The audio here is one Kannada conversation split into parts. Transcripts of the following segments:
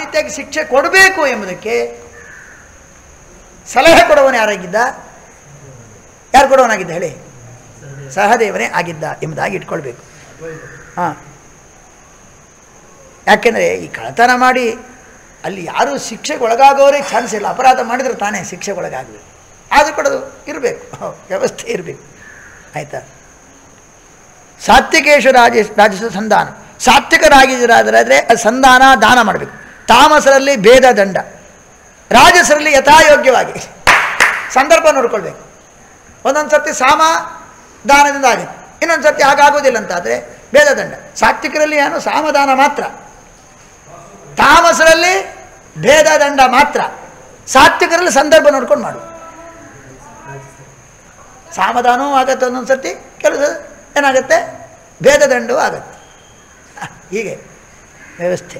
ರೀತಿಯಾಗಿ ಶಿಕ್ಷೆ ಕೊಡಬೇಕು ಎಂಬುದಕ್ಕೆ ಸಲಹೆ ಕೊಡುವವನು ಯಾರಾಗಿದ್ದ ಯಾರು ಕೊಡುವವನಾಗಿದ್ದ ಹೇಳಿ ಸಹದೇವನೇ ಆಗಿದ್ದ ಎಂಬುದಾಗಿ ಇಟ್ಕೊಳ್ಬೇಕು ಹಾಂ ಯಾಕೆಂದರೆ ಈ ಕಳ್ಳತನ ಮಾಡಿ ಅಲ್ಲಿ ಯಾರೂ ಶಿಕ್ಷೆಗೆ ಒಳಗಾಗೋರೇ ಚಾನ್ಸ್ ಇಲ್ಲ ಅಪರಾಧ ಮಾಡಿದ್ರೆ ತಾನೇ ಶಿಕ್ಷೆಗೆ ಒಳಗಾಗಬೇಕು ಆದರೂ ಕೂಡ ಅದು ಇರಬೇಕು ವ್ಯವಸ್ಥೆ ಇರಬೇಕು ಆಯಿತಾ ಸಾತ್ವಿಕೇಶು ರಾಜ ರಾಜಸ ಸಂಧಾನ ಸಾತ್ವಿಕರಾಗಿದ್ದರಾದರೆ ಅದು ಸಂಧಾನ ದಾನ ಮಾಡಬೇಕು ತಾಮಸರಲ್ಲಿ ಭೇದ ದಂಡ ರಾಜಸರಲ್ಲಿ ಯಥಾಯೋಗ್ಯವಾಗಿ ಸಂದರ್ಭ ನೋಡ್ಕೊಳ್ಬೇಕು ಒಂದೊಂದು ಸರ್ತಿ ಸಾಮ ದಾನದಿಂದ ಆಗುತ್ತೆ ಇನ್ನೊಂದು ಸರ್ತಿ ಹಾಗಾಗೋದಿಲ್ಲ ಅಂತಾದರೆ ಭೇದ ದಂಡ ಸಾತ್ವಿಕರಲ್ಲಿ ಏನು ಸಾಮದಾನ ಮಾತ್ರ ತಾಮಸರಲ್ಲಿ ಭೇದ ದಂಡ ಮಾತ್ರ ಸಾತ್ವಿಕರಲ್ಲಿ ಸಂದರ್ಭ ನೋಡ್ಕೊಂಡು ಮಾಡು ಸಾಮದಾನವೂ ಆಗತ್ತೆ ಒಂದೊಂದು ಸರ್ತಿ ಕೆಲವು ಏನಾಗುತ್ತೆ ಭೇದ ದಂಡವೂ ಆಗತ್ತೆ ಹೀಗೆ ವ್ಯವಸ್ಥೆ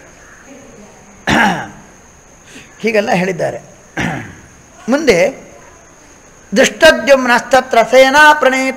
ಹೀಗೆಲ್ಲ ಹೇಳಿದ್ದಾರೆ ಮುಂದೆ ದುಷ್ಟದ್ಯುಮ್ನಸ್ತತ್ರ ಸೇನಾ ಪ್ರಣೇತ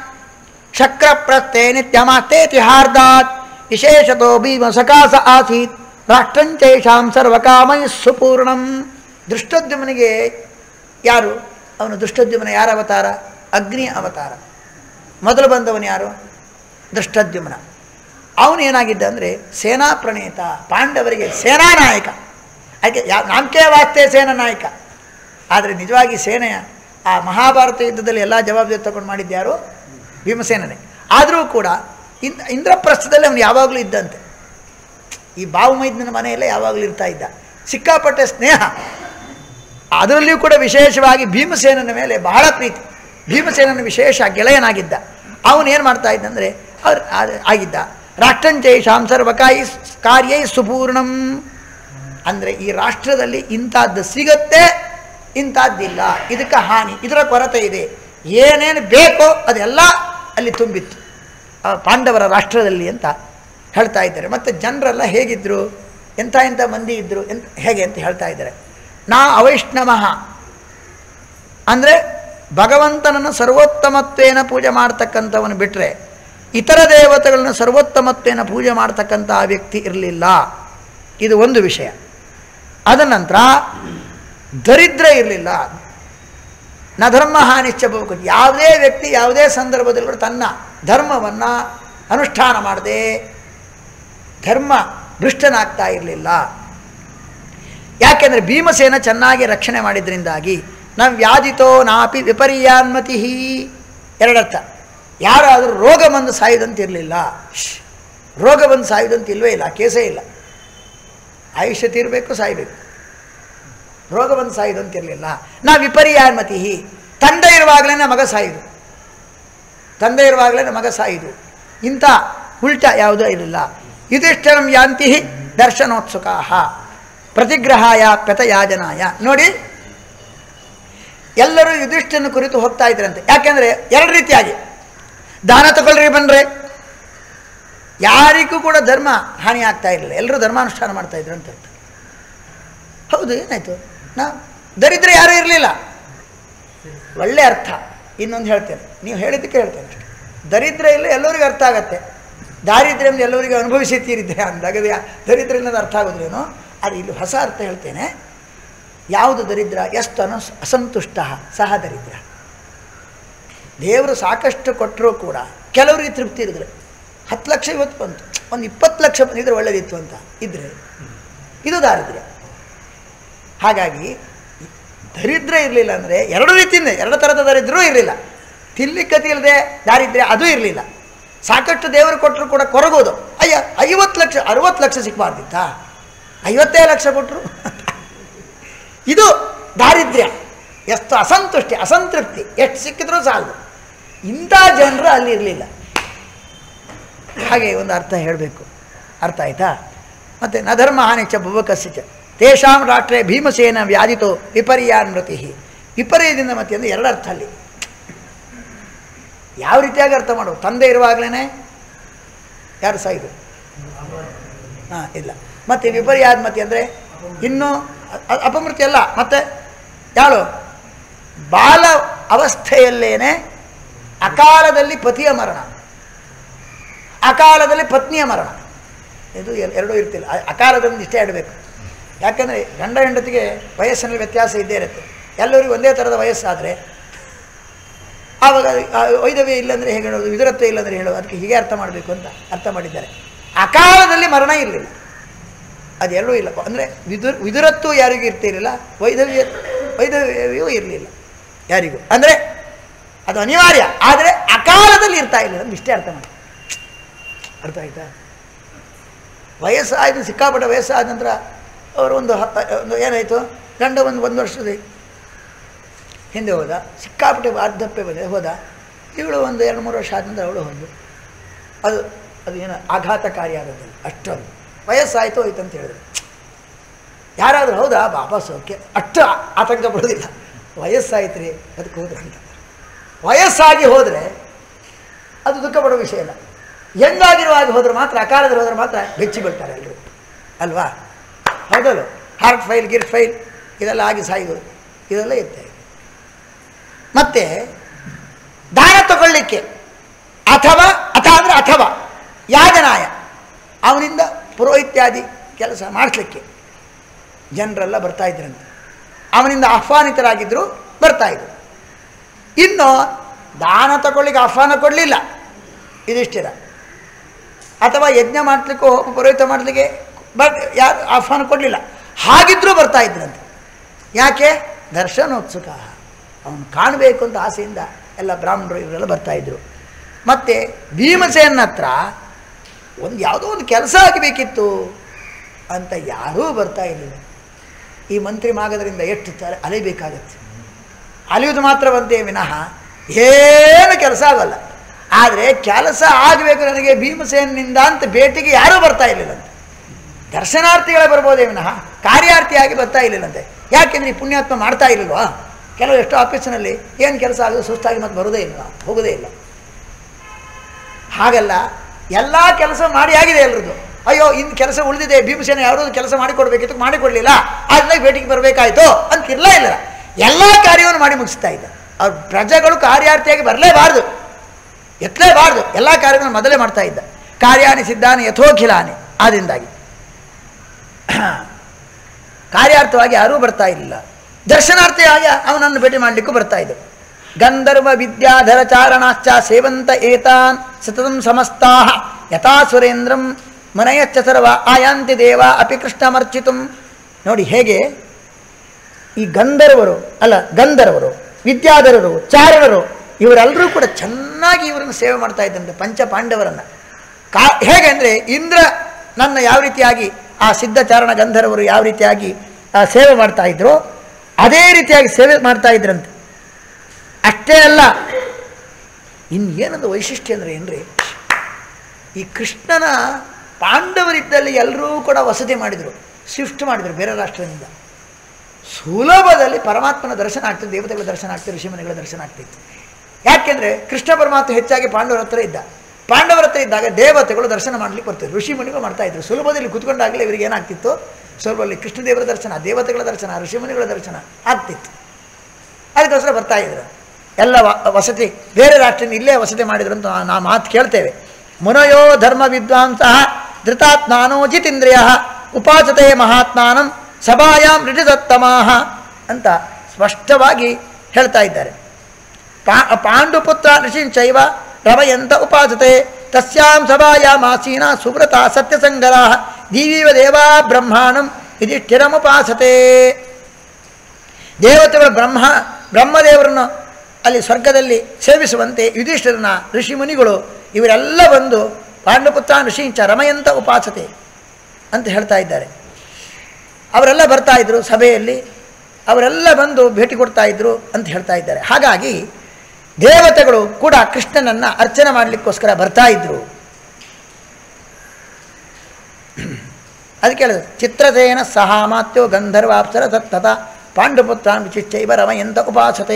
ಶಕ್ರಪ್ರಸ್ಥೆ ನಿತ್ಯಮಾಸ್ತೇತಿ ಹಾರ್ದಾತ್ ವಿಶೇಷತೋ ಭೀಮ ಸಕಾಸ ಆಸೀತ್ ರಾಷ್ಟ್ರಂಚೇಷಾಂ ಸರ್ವಕಾಮೈ ಸುಪೂರ್ಣಂ ದೃಷ್ಟದ್ಯುಮ್ನಿಗೆ ಯಾರು ಅವನು ದುಷ್ಟದ್ಯುಮ್ನ ಯಾರ ಅವತಾರ ಅಗ್ನಿ ಅವತಾರ ಮೊದಲು ಬಂದವನು ಯಾರು ದೃಷ್ಟದ್ಯುಮ್ನ ಅವನು ಏನಾಗಿದ್ದ ಅಂದರೆ ಸೇನಾ ಪ್ರಣೇತ ಪಾಂಡವರಿಗೆ ಸೇನಾ ನಾಯಕ ಅದಕ್ಕೆ ಯಾ ನಾಮಕೆ ವಾಸ್ತೆ ಸೇನಾ ನಾಯಕ ಆದರೆ ನಿಜವಾಗಿ ಸೇನೆಯ ಆ ಮಹಾಭಾರತ ಯುದ್ಧದಲ್ಲಿ ಎಲ್ಲ ಜವಾಬ್ದಾರಿ ತಗೊಂಡು ಮಾಡಿದ್ಯಾರು ಭೀಮಸೇನನೇ ಆದರೂ ಕೂಡ ಇಂದ್ರ ಇಂದ್ರಪ್ರಸ್ಥದಲ್ಲಿ ಅವನು ಯಾವಾಗಲೂ ಇದ್ದಂತೆ ಈ ಬಾವುಮೈದ್ಯನ ಮನೆಯಲ್ಲೇ ಯಾವಾಗಲೂ ಇರ್ತಾ ಇದ್ದ ಸಿಕ್ಕಾಪಟ್ಟೆ ಸ್ನೇಹ ಅದರಲ್ಲಿಯೂ ಕೂಡ ವಿಶೇಷವಾಗಿ ಭೀಮಸೇನನ ಮೇಲೆ ಬಹಳ ಪ್ರೀತಿ ಭೀಮಸೇನನ ವಿಶೇಷ ಗೆಳೆಯನಾಗಿದ್ದ ಅವನು ಏನು ಮಾಡ್ತಾ ಇದ್ದಂದರೆ ಅವ್ರು ಆ- ಆಗಿದ್ದ ರಾಷ್ಟ್ರಂಚೈಷಾಂ ಸರ್ವಕಾಯಿ ಕಾರ್ಯೈ ಸುಪೂರ್ಣಂ ಅಂದರೆ ಈ ರಾಷ್ಟ್ರದಲ್ಲಿ ಇಂಥದ್ದು ಸಿಗತ್ತೆ ಇಂಥದ್ದಿಲ್ಲ ಇದಕ್ಕೆ ಹಾನಿ ಇದರ ಕೊರತೆ ಇದೆ ಏನೇನು ಬೇಕೋ ಅದೆಲ್ಲ ಅಲ್ಲಿ ತುಂಬಿತ್ತು ಆ ಪಾಂಡವರ ರಾಷ್ಟ್ರದಲ್ಲಿ ಅಂತ ಹೇಳ್ತಾ ಇದ್ದಾರೆ ಮತ್ತು ಜನರೆಲ್ಲ ಹೇಗಿದ್ದರು ಎಂಥ ಎಂಥ ಮಂದಿ ಇದ್ದರು ಎಂತ ಹೇಗೆ ಅಂತ ಹೇಳ್ತಾ ಇದ್ದಾರೆ ನಾ ಅವೈಷ್ಣವಃ ಅಂದರೆ ಭಗವಂತನನ್ನು ಸರ್ವೋತ್ತಮತ್ವೇನ ಪೂಜೆ ಮಾಡ್ತಕ್ಕಂಥವನು ಬಿಟ್ಟರೆ ಇತರ ದೇವತೆಗಳನ್ನು ಸರ್ವೋತ್ತಮತ್ವೇನ ಪೂಜೆ ಮಾಡ್ತಕ್ಕಂಥ ಆ ವ್ಯಕ್ತಿ ಇರಲಿಲ್ಲ ಇದು ಒಂದು ವಿಷಯ ಅದ ನಂತರ ದರಿದ್ರ ಇರಲಿಲ್ಲ ನ ಧರ್ಮ ಹಾನಿಶ್ಚ ಬೇಕು ಯಾವುದೇ ವ್ಯಕ್ತಿ ಯಾವುದೇ ಸಂದರ್ಭದಲ್ಲಿ ಕೂಡ ತನ್ನ ಧರ್ಮವನ್ನು ಅನುಷ್ಠಾನ ಮಾಡದೆ ಧರ್ಮ ಭ್ರಷ್ಟನಾಗ್ತಾ ಇರಲಿಲ್ಲ ಯಾಕೆಂದರೆ ಭೀಮಸೇನ ಚೆನ್ನಾಗಿ ರಕ್ಷಣೆ ಮಾಡಿದ್ರಿಂದಾಗಿ ನಾವು ವ್ಯಾಧಿತೋ ನಾಪಿ ವಿಪರ್ಯಾನ್ಮತಿ ಎರಡರ್ಥ ಯಾರಾದರೂ ರೋಗ ಬಂದು ಸಾಯುದಂತಿರಲಿಲ್ಲ ರೋಗ ಬಂದು ಸಾಯುದಂತ ಇಲ್ವೇ ಇಲ್ಲ ಕೇಸೇ ಇಲ್ಲ ಆಯುಷ್ಯ ತೀರಬೇಕು ಸಾಯಬೇಕು ರೋಗ ಬಂದು ಸಾಯುದಂತಿರಲಿಲ್ಲ ನಾ ವಿಪರ್ಯಾನ್ಮತಿ ತಂದೆ ಇರುವಾಗಲೇ ಮಗ ಸಾಯುದು ತಂದೆ ಇರುವಾಗಲೇ ಮಗ ಸಾಯುದು ಇಂಥ ಉಲ್ಟ ಯಾವುದೂ ಇರಲಿಲ್ಲ ಯುಧಿಷ್ಠರಂ ಯಾಂತಿ ದರ್ಶನೋತ್ಸುಕಾ ಪ್ರತಿಗ್ರಹಾಯ ಪೆತಯಾಜನಾಯ ನೋಡಿ ಎಲ್ಲರೂ ಯುಧಿಷ್ಠನ ಕುರಿತು ಹೋಗ್ತಾ ಇದ್ರಂತೆ ಯಾಕೆಂದರೆ ಎರಡು ರೀತಿಯಾಗಿ ದಾನ ತಗೊಳ್ರಿ ಬಂದರೆ ಯಾರಿಗೂ ಕೂಡ ಧರ್ಮ ಹಾನಿ ಆಗ್ತಾ ಇರಲಿಲ್ಲ ಎಲ್ಲರೂ ಧರ್ಮಾನುಷ್ಠಾನ ಮಾಡ್ತಾ ಇದ್ರು ಅಂತ ಅರ್ಥ. ಹೌದು ಏನಾಯಿತು ನಾ ದರಿದ್ರ ಯಾರೂ ಇರಲಿಲ್ಲ ಒಳ್ಳೆ ಅರ್ಥ ಇನ್ನೊಂದು ಹೇಳ್ತೇನೆ ನೀವು ಹೇಳಿದ್ದಕ್ಕೆ ಹೇಳ್ತೇನೆ ಅಷ್ಟೇ ದರಿದ್ರ ಇಲ್ಲ ಎಲ್ಲರಿಗೂ ಅರ್ಥ ಆಗತ್ತೆ ದಾರಿದ್ರ್ಯ ಎಂದು ಎಲ್ಲರಿಗೂ ಅನುಭವಿಸುತ್ತೀರಿದ್ರೆ ಅಂದಾಗ ಅದು ಯಾ- ದರಿದ್ರ ಅನ್ನೋದು ಅರ್ಥ ಆಗೋದ್ರೇನು ಅದು ಇಲ್ಲಿ ಹೊಸ ಅರ್ಥ ಹೇಳ್ತೇನೆ ಯಾವುದು ದರಿದ್ರ ಎಷ್ಟು ಅನು ಅಸಂತುಷ್ಟ ಸಹ ದರಿದ್ರ ದೇವರು ಸಾಕಷ್ಟು ಕೊಟ್ಟರೂ ಕೂಡ ಕೆಲವರಿಗೆ ತೃಪ್ತಿ ಇರಿದ್ರೆ ಹತ್ತು ಲಕ್ಷ ಇವತ್ತು ಬಂತು ಒಂದು ಇಪ್ಪತ್ತು ಲಕ್ಷ ಬಂದಿದ್ರೆ ಒಳ್ಳೆದಿತ್ತು ಅಂತ ಇದ್ದರೆ ಇದು ದಾರಿದ್ರ್ಯ ಹಾಗಾಗಿ ದರಿದ್ರ ಇರಲಿಲ್ಲ ಅಂದರೆ ಎರಡು ರೀತಿಯಿಂದ ಎರಡು ಥರದ ದರಿದ್ರೂ ಇರಲಿಲ್ಲ ತಿನ್ಲಿಕ್ಕತಿ ಇಲ್ಲದೆ ದಾರಿದ್ರ್ಯ ಅದು ಇರಲಿಲ್ಲ ಸಾಕಷ್ಟು ದೇವರು ಕೊಟ್ಟರು ಕೂಡ ಕೊರಗೋದು ಅಯ್ಯ ಐವತ್ತು ಲಕ್ಷ ಅರುವತ್ತು ಲಕ್ಷ ಸಿಕ್ಕಬಾರ್ದಿತ್ತಾ ಐವತ್ತೇ ಲಕ್ಷ ಕೊಟ್ಟರು ಇದು ದಾರಿದ್ರ್ಯ ಎಷ್ಟು ಅಸಂತುಷ್ಟಿ ಅಸಂತೃಪ್ತಿ ಎಷ್ಟು ಸಿಕ್ಕಿದ್ರೂ ಸಾಲದು ಇಂಥ ಜನರು ಅಲ್ಲಿ ಇರಲಿಲ್ಲ ಹಾಗೆ ಒಂದು ಅರ್ಥ ಹೇಳಬೇಕು ಅರ್ಥ ಆಯ್ತಾ ಮತ್ತು ನ ಧರ್ಮ ಹಾನಿ ಚ ಭುವಕಸ್ಯ ಚ ತೇಷಾಂ ರಾಷ್ಟ್ರೇ ಭೀಮಸೇನ ವ್ಯಾಧಿತೋ ವಿಪರ್ಯಾನ್ಮತಿ ವಿಪರ್ಯದಿಂದ ಮತ್ತೆ ಅಂದರೆ ಎರಡು ಅರ್ಥ ಅಲ್ಲಿ ಯಾವ ರೀತಿಯಾಗಿ ಅರ್ಥ ಮಾಡು ತಂದೆ ಇರುವಾಗಲೇ ಯಾರು ಸಾಯಿದು ಹಾಂ ಇಲ್ಲ ಮತ್ತು ವಿಪರ್ಯಾನ್ಮತಿ ಅಂದರೆ ಇನ್ನೂ ಅ- ಅ- ಅಪಮೃತ್ಯ ಅಲ್ಲ ಮತ್ತೆ ಯಾಳು ಬಾಲ ಅವಸ್ಥೆಯಲ್ಲೇನೆ ಅಕಾಲದಲ್ಲಿ ಪತಿಯ ಮರಣ ಅಕಾಲದಲ್ಲಿ ಪತ್ನಿಯ ಮರಣ ಇದು ಎಲ್- ಎರಡೂ ಇರ್ತಿಲ್ಲ ಅ- ಅಕಾಲದಲ್ಲಿ ಇಷ್ಟೇ ಆಡಬೇಕು ಯಾಕಂದರೆ ಗಂಡ ಹೆಂಡತಿಗೆ ವಯಸ್ಸಿನಲ್ಲಿ ವ್ಯತ್ಯಾಸ ಇದ್ದೇ ಇರುತ್ತೆ ಎಲ್ಲರಿಗೂ ಒಂದೇ ಥರದ ವಯಸ್ಸಾದರೆ ಆವಾಗ ಆ ವೈದವ್ಯ ಇಲ್ಲಂದರೆ ಹೇಗೆ ಹೇಳೋದು ವಿದುರತ್ವ ಇಲ್ಲಂದರೆ ಹೇಳೋದು ಅದಕ್ಕೆ ಹೀಗೆ ಅರ್ಥ ಮಾಡಬೇಕು ಅಂತ ಅರ್ಥ ಮಾಡಿದ್ದಾರೆ ಅಕಾಲದಲ್ಲಿ ಮರಣ ಇರಲಿಲ್ಲ ಅದೆರಡೂ ಇಲ್ಲ ಅಂದರೆ ವಿದುರ್ ವಿದುರತ್ವ ಯಾರಿಗೂ ಇರ್ತಿರಲಿಲ್ಲ ವೈದವ್ಯ ವೈದವ್ಯವೂ ಇರಲಿಲ್ಲ ಯಾರಿಗೂ ಅಂದರೆ ಅದು ಅನಿವಾರ್ಯ ಆದರೆ ಅಕಾಲದಲ್ಲಿ ಇರ್ತಾ ಇಲ್ಲ ಅಂತ ಇಷ್ಟೇ ಅರ್ಥ ಮಾಡಿ ಅರ್ಥ ಆಯ್ತಾ ವಯಸ್ಸಾಯ್ತು ಸಿಕ್ಕಾಪಟ್ಟೆ ವಯಸ್ಸಾದ ನಂತರ ಅವರು ಒಂದು ಹ- ಒಂದು ಏನಾಯಿತು ಗಂಡ ಒಂದು ಒಂದು ವರ್ಷದ ಹಿಂದೆ ಹೋದ ಸಿಕ್ಕಾಪಟ್ಟೆ ವಾರ್ಧಪ್ಯ ಬಂದೆ ಹೋದ ಇವಳು ಒಂದು ಎರಡು ಮೂರು ವರ್ಷ ಆದ ನಂತರ ಅವಳು ಹೋದ್ಲು ಅದು ಅದು ಏನು ಆಘಾತಕಾರಿ ಆಗೋದಿಲ್ಲ ಅಷ್ಟೊಂದು ವಯಸ್ಸಾಯಿತು ಹೋಯ್ತು ಅಂತ ಹೇಳಿದ್ರು ಯಾರಾದರೂ ಹೌದಾ ವಾಪಸ್ ಓಕೆ ಅಷ್ಟು ಆತಂಕ ಪಡೋದಿಲ್ಲ ವಯಸ್ಸಾಯ್ತು ರೀ ಅದಕ್ಕೆ ಹೋದ್ರೆ ಅಂತ ವಯಸ್ಸಾಗಿ ಹೋದರೆ ಅದು ದುಃಖ ಪಡೋ ವಿಷಯ ಇಲ್ಲ ಹೆಂಗಾಗಿರುವಾಗ ಹೋದ್ರೆ ಮಾತ್ರ ಅಕಾಲದಲ್ಲಿ ಹೋದ್ರೆ ಮಾತ್ರ ಬೆಚ್ಚಿ ಬೀಳ್ತಾರೆ ಎಲ್ಲರೂ ಅಲ್ವಾ ಹೌದಲ್ಲ ಹಾರ್ಟ್ ಫೈಲ್ ಗಿರ್ಟ್ ಫೈಲ್ ಇದೆಲ್ಲ ಆಗಿ ಸಾಯೋದು ಇದೆಲ್ಲ ಇರ್ತಾ ಇದೆ ಮತ್ತು ದಾನ ತಗೊಳ್ಳಿಕ್ಕೆ ಅಥವಾ ಅಥ ಅಂದರೆ ಅಥವಾ ಯಾಜನಾಯ ಅವನಿಂದ ಪುರೋಹಿತ್ಯಾದಿ ಕೆಲಸ ಮಾಡಿಸ್ಲಿಕ್ಕೆ ಜನರೆಲ್ಲ ಬರ್ತಾ ಇದ್ರಂತೆ ಅವನಿಂದ ಆಹ್ವಾನಿತರಾಗಿದ್ದರು ಬರ್ತಾ ಇದ್ರು ಇನ್ನು ದಾನ ತಗೊಳ್ಳಿಕ್ಕೆ ಆಹ್ವಾನ ಕೊಡಲಿಲ್ಲ ಇದಿಷ್ಟಿರ ಅಥವಾ ಯಜ್ಞ ಮಾಡಲಿಕ್ಕೂ ಪುರೋಹಿತ ಮಾಡಲಿಕ್ಕೆ ಬಟ್ ಯಾರು ಆಹ್ವಾನ ಕೊಡಲಿಲ್ಲ ಹಾಗಿದ್ರೂ ಬರ್ತಾ ಇದ್ರಂತೆ ಯಾಕೆ ದರ್ಶನೋತ್ಸುಕ ಅವನು ಕಾಣಬೇಕು ಅಂತ ಆಸೆಯಿಂದ ಎಲ್ಲ ಬ್ರಾಹ್ಮಣರು ಇವರೆಲ್ಲ ಬರ್ತಾ ಇದ್ರು ಮತ್ತು ಭೀಮಸೇನ ಹತ್ರ ಒಂದು ಯಾವುದೋ ಒಂದು ಕೆಲಸ ಆಗಬೇಕಿತ್ತು ಅಂತ ಯಾರೂ ಬರ್ತಾ ಇರಲಿಲ್ಲ ಈ ಮಂತ್ರಿ ಮಾಗೋದ್ರಿಂದ ಎಷ್ಟು ತರ ಅಲಿಬೇಕಾಗತ್ತೆ ಅಲಿಯುವುದು ಮಾತ್ರ ಬಂತೆ ವಿನಃ ಏನು ಕೆಲಸ ಆಗೋಲ್ಲ ಆದರೆ ಕೆಲಸ ಆಗಬೇಕು ನನಗೆ ಭೀಮಸೇನಿಂದ ಅಂತ ಭೇಟಿಗೆ ಯಾರೂ ಬರ್ತಾ ಇರಲಿಲ್ಲಂತೆ ದರ್ಶನಾರ್ಥಿಗಳೇ ಬರ್ಬೋದೇ ವಿನಃ ಕಾರ್ಯಾರ್ಥಿಯಾಗಿ ಬರ್ತಾ ಇರಲಿಲ್ಲಂತೆ ಯಾಕೆಂದ್ರೆ ಈ ಪುಣ್ಯಾತ್ಮ ಮಾಡ್ತಾ ಇರಲಿಲ್ವಾ ಕೆಲವು ಎಷ್ಟೋ ಆಫೀಸಿನಲ್ಲಿ ಏನು ಕೆಲಸ ಆಗೋದು ಸುಸ್ತಾಗಿ ಮತ್ತೆ ಬರೋದೇ ಇಲ್ಲ ಹೋಗೋದೇ ಇಲ್ಲ ಹಾಗಲ್ಲ ಎಲ್ಲ ಕೆಲಸ ಮಾಡಿ ಆಗಿದೆ ಎಲ್ರದ್ದು ಅಯ್ಯೋ ಇನ್ನು ಕೆಲಸ ಉಳಿದಿದೆ ಭೀಮಸೇನ ಯಾವುದೋ ಕೆಲಸ ಮಾಡಿಕೊಡ್ಬೇಕಿತ್ತು ಮಾಡಿಕೊಡ್ಲಿಲ್ಲ ಅದನ್ನ ಭೇಟಿಗೆ ಬರಬೇಕಾಯ್ತು ಅಂತ ಇರಲ್ಲ ಇಲ್ಲ ಎಲ್ಲ ಕಾರ್ಯವನ್ನು ಮಾಡಿ ಮುಗಿಸ್ತಾ ಇದ್ದ ಅವ್ರ ಪ್ರಜೆಗಳು ಕಾರ್ಯಾರ್ಥಿಯಾಗಿ ಬರಲೇಬಾರ್ದು ಎತ್ತಲೇಬಾರ್ದು ಎಲ್ಲ ಕಾರ್ಯಗಳನ್ನು ಮೊದಲೇ ಮಾಡ್ತಾ ಇದ್ದ ಕಾರ್ಯಾನಿ ಸಿದ್ಧಾನಿ ಯಥೋಖಿಲಾನಿ ಆದ್ದರಿಂದಾಗಿ ಕಾರ್ಯಾರ್ಥವಾಗಿ ಯಾರೂ ಬರ್ತಾ ಇರಲಿಲ್ಲ ದರ್ಶನಾರ್ಥಿಯಾಗಿ ಅವನನ್ನು ಭೇಟಿ ಮಾಡಲಿಕ್ಕೂ ಬರ್ತಾ ಇದ್ದರು ಗಂಧರ್ವ ವಿದ್ಯಾಧರ ಚಾರಣಾಶ್ಚ ಸೇವಂತ ಏತಾನ್ ಸತತಂ ಸಮಸ್ತಾ ಯಥಾ ಸುರೇಂದ್ರಂ ಮನಯಚ್ಚ ಸರ್ವ ಆಯಾಂತಿ ದೇವ ಅಪಿ ಕೃಷ್ಣಮರ್ಚಿತು ನೋಡಿ ಹೇಗೆ ಈ ಗಂಧರ್ವರು ಅಲ್ಲ ಗಂಧರ್ವರು ವಿದ್ಯಾಧರರು ಚಾರಣರು ಇವರೆಲ್ಲರೂ ಕೂಡ ಚೆನ್ನಾಗಿ ಇವರನ್ನು ಸೇವೆ ಮಾಡ್ತಾ ಇದ್ದಂತೆ ಪಂಚ ಪಾಂಡವರನ್ನು ಕಾ ಹೇಗೆ ಅಂದರೆ ಇಂದ್ರ ನನ್ನ ಯಾವ ರೀತಿಯಾಗಿ ಆ ಸಿದ್ಧಚಾರಣ ಗಂಧರ್ವರು ಯಾವ ರೀತಿಯಾಗಿ ಆ ಸೇವೆ ಮಾಡ್ತಾ ಇದ್ರು ಅದೇ ರೀತಿಯಾಗಿ ಸೇವೆ ಮಾಡ್ತಾ ಇದ್ರಂತೆ ಅಷ್ಟೇ ಅಲ್ಲ ಇನ್ನೇನೊಂದು ವೈಶಿಷ್ಟ್ಯ ಅಂದರೆ ಏನ್ರಿ ಈ ಕೃಷ್ಣನ ಪಾಂಡವರಿದ್ದಲ್ಲಿ ಎಲ್ಲರೂ ಕೂಡ ವಸತಿ ಮಾಡಿದರು ಶಿಫ್ಟ್ ಮಾಡಿದರು ಬೇರೆ ರಾಷ್ಟ್ರದಿಂದ ಸುಲಭದಲ್ಲಿ ಪರಮಾತ್ಮನ ದರ್ಶನ ಆಗ್ತಿತ್ತು ದೇವತೆಗಳ ದರ್ಶನ ಆಗ್ತಿತ್ತು ಋಷಿಮನಿಗಳ ದರ್ಶನ ಆಗ್ತಿತ್ತು ಯಾಕೆಂದರೆ ಕೃಷ್ಣ ಪರಮಾತ್ಮ ಹೆಚ್ಚಾಗಿ ಪಾಂಡವರ ಹತ್ರ ಇದ್ದ ಪಾಂಡವರ ಹತ್ರ ಇದ್ದಾಗ ದೇವತೆಗಳು ದರ್ಶನ ಮಾಡಲಿಕ್ಕೆ ಬರ್ತಿದ್ರು ಋಷಿಮುನಿಗಳು ಮಾಡ್ತಾ ಇದ್ರು ಸುಲಭದಲ್ಲಿ ಕುತ್ಕೊಂಡಾಗಲೇ ಇವರಿಗೆ ಏನಾಗ್ತಿತ್ತು ಸುಲಭದಲ್ಲಿ ಕೃಷ್ಣದೇವರ ದರ್ಶನ ದೇವತೆಗಳ ದರ್ಶನ ಋಷಿಮುನಿಗಳ ದರ್ಶನ ಆಗ್ತಿತ್ತು ಅದಕ್ಕೋಸ್ಕರ ಬರ್ತಾ ಇದ್ರು ಎಲ್ಲ ವ- ವಸತಿ ಬೇರೆ ರಾಷ್ಟ್ರದಿಂದ ಇಲ್ಲೇ ವಸತಿ ಮಾಡಿದ್ರು ಅಂತ ನಾ- ನಾವು ಮಾತು ಕೇಳ್ತೇವೆ ಮುನಯೋ ಧರ್ಮ ವಿದ್ವಾಂಸ ಧೃತಾತ್ಮಾನೋ ಜಿತೇಂದ್ರಿಯ ಉಪಾಸತೆ ಮಹಾತ್ಮಾನಂ ಸಭಾಯಾಂ ಋಟಿದತ್ತಮಾಹ ಅಂತ ಸ್ಪಷ್ಟವಾಗಿ ಹೇಳ್ತಾ ಇದ್ದಾರೆ ಪಾ ಪಾಂಡುಪುತ್ರ ಋಷಿಂಚೈವ ರಮಯಂತ ಉಪಾಸತೆ ತಸ್ಯಾಂ ಸಭಾಯಾಂ ಆಸೀನ ಸುವ್ರತ ಸತ್ಯಸಂಗರ ದೀವೀವ ದೇವಾ ಬ್ರಹ್ಮಾಣಂ ಯುಧಿಷ್ಠಿರಮುಪಾಸತೆ ದೇವತೆಗಳು ಬ್ರಹ್ಮ ಬ್ರಹ್ಮದೇವರನ್ನು ಅಲ್ಲಿ ಸ್ವರ್ಗದಲ್ಲಿ ಸೇವಿಸುವಂತೆ ಯುಧಿಷ್ಠಿರನ ಋಷಿ ಮುನಿಗಳು ಇವರೆಲ್ಲ ಬಂದು ಪಾಂಡುಪುತ್ರ ಋಷಿಂಚ ರಮಯಂತ ಉಪಾಸತೆ ಅಂತ ಹೇಳ್ತಾ ಇದ್ದಾರೆ ಅವರೆಲ್ಲ ಬರ್ತಾ ಇದ್ರು ಸಭೆಯಲ್ಲಿ ಅವರೆಲ್ಲ ಬಂದು ಭೇಟಿ ಕೊಡ್ತಾ ಇದ್ರು ಅಂತ ಹೇಳ್ತಾ ಇದ್ದಾರೆ ಹಾಗಾಗಿ ದೇವತೆಗಳು ಕೂಡ ಕೃಷ್ಣನನ್ನು ಅರ್ಚನೆ ಮಾಡಲಿಕ್ಕೋಸ್ಕರ ಬರ್ತಾ ಇದ್ರು ಅದಕ್ಕೆ ಹೇಳಿದ್ರು ಚಿತ್ರಸೇನ ಸಹಾಮಾತ್ಯೋ ಗಂಧರ್ವಾಪ್ಸರ ತತ್ತತ ಪಾಂಡುಪುತ್ರಾನ್ ವಿಚಿಚ್ಚೈವ ರಮಯಂತ ಉಪಾಸತೆ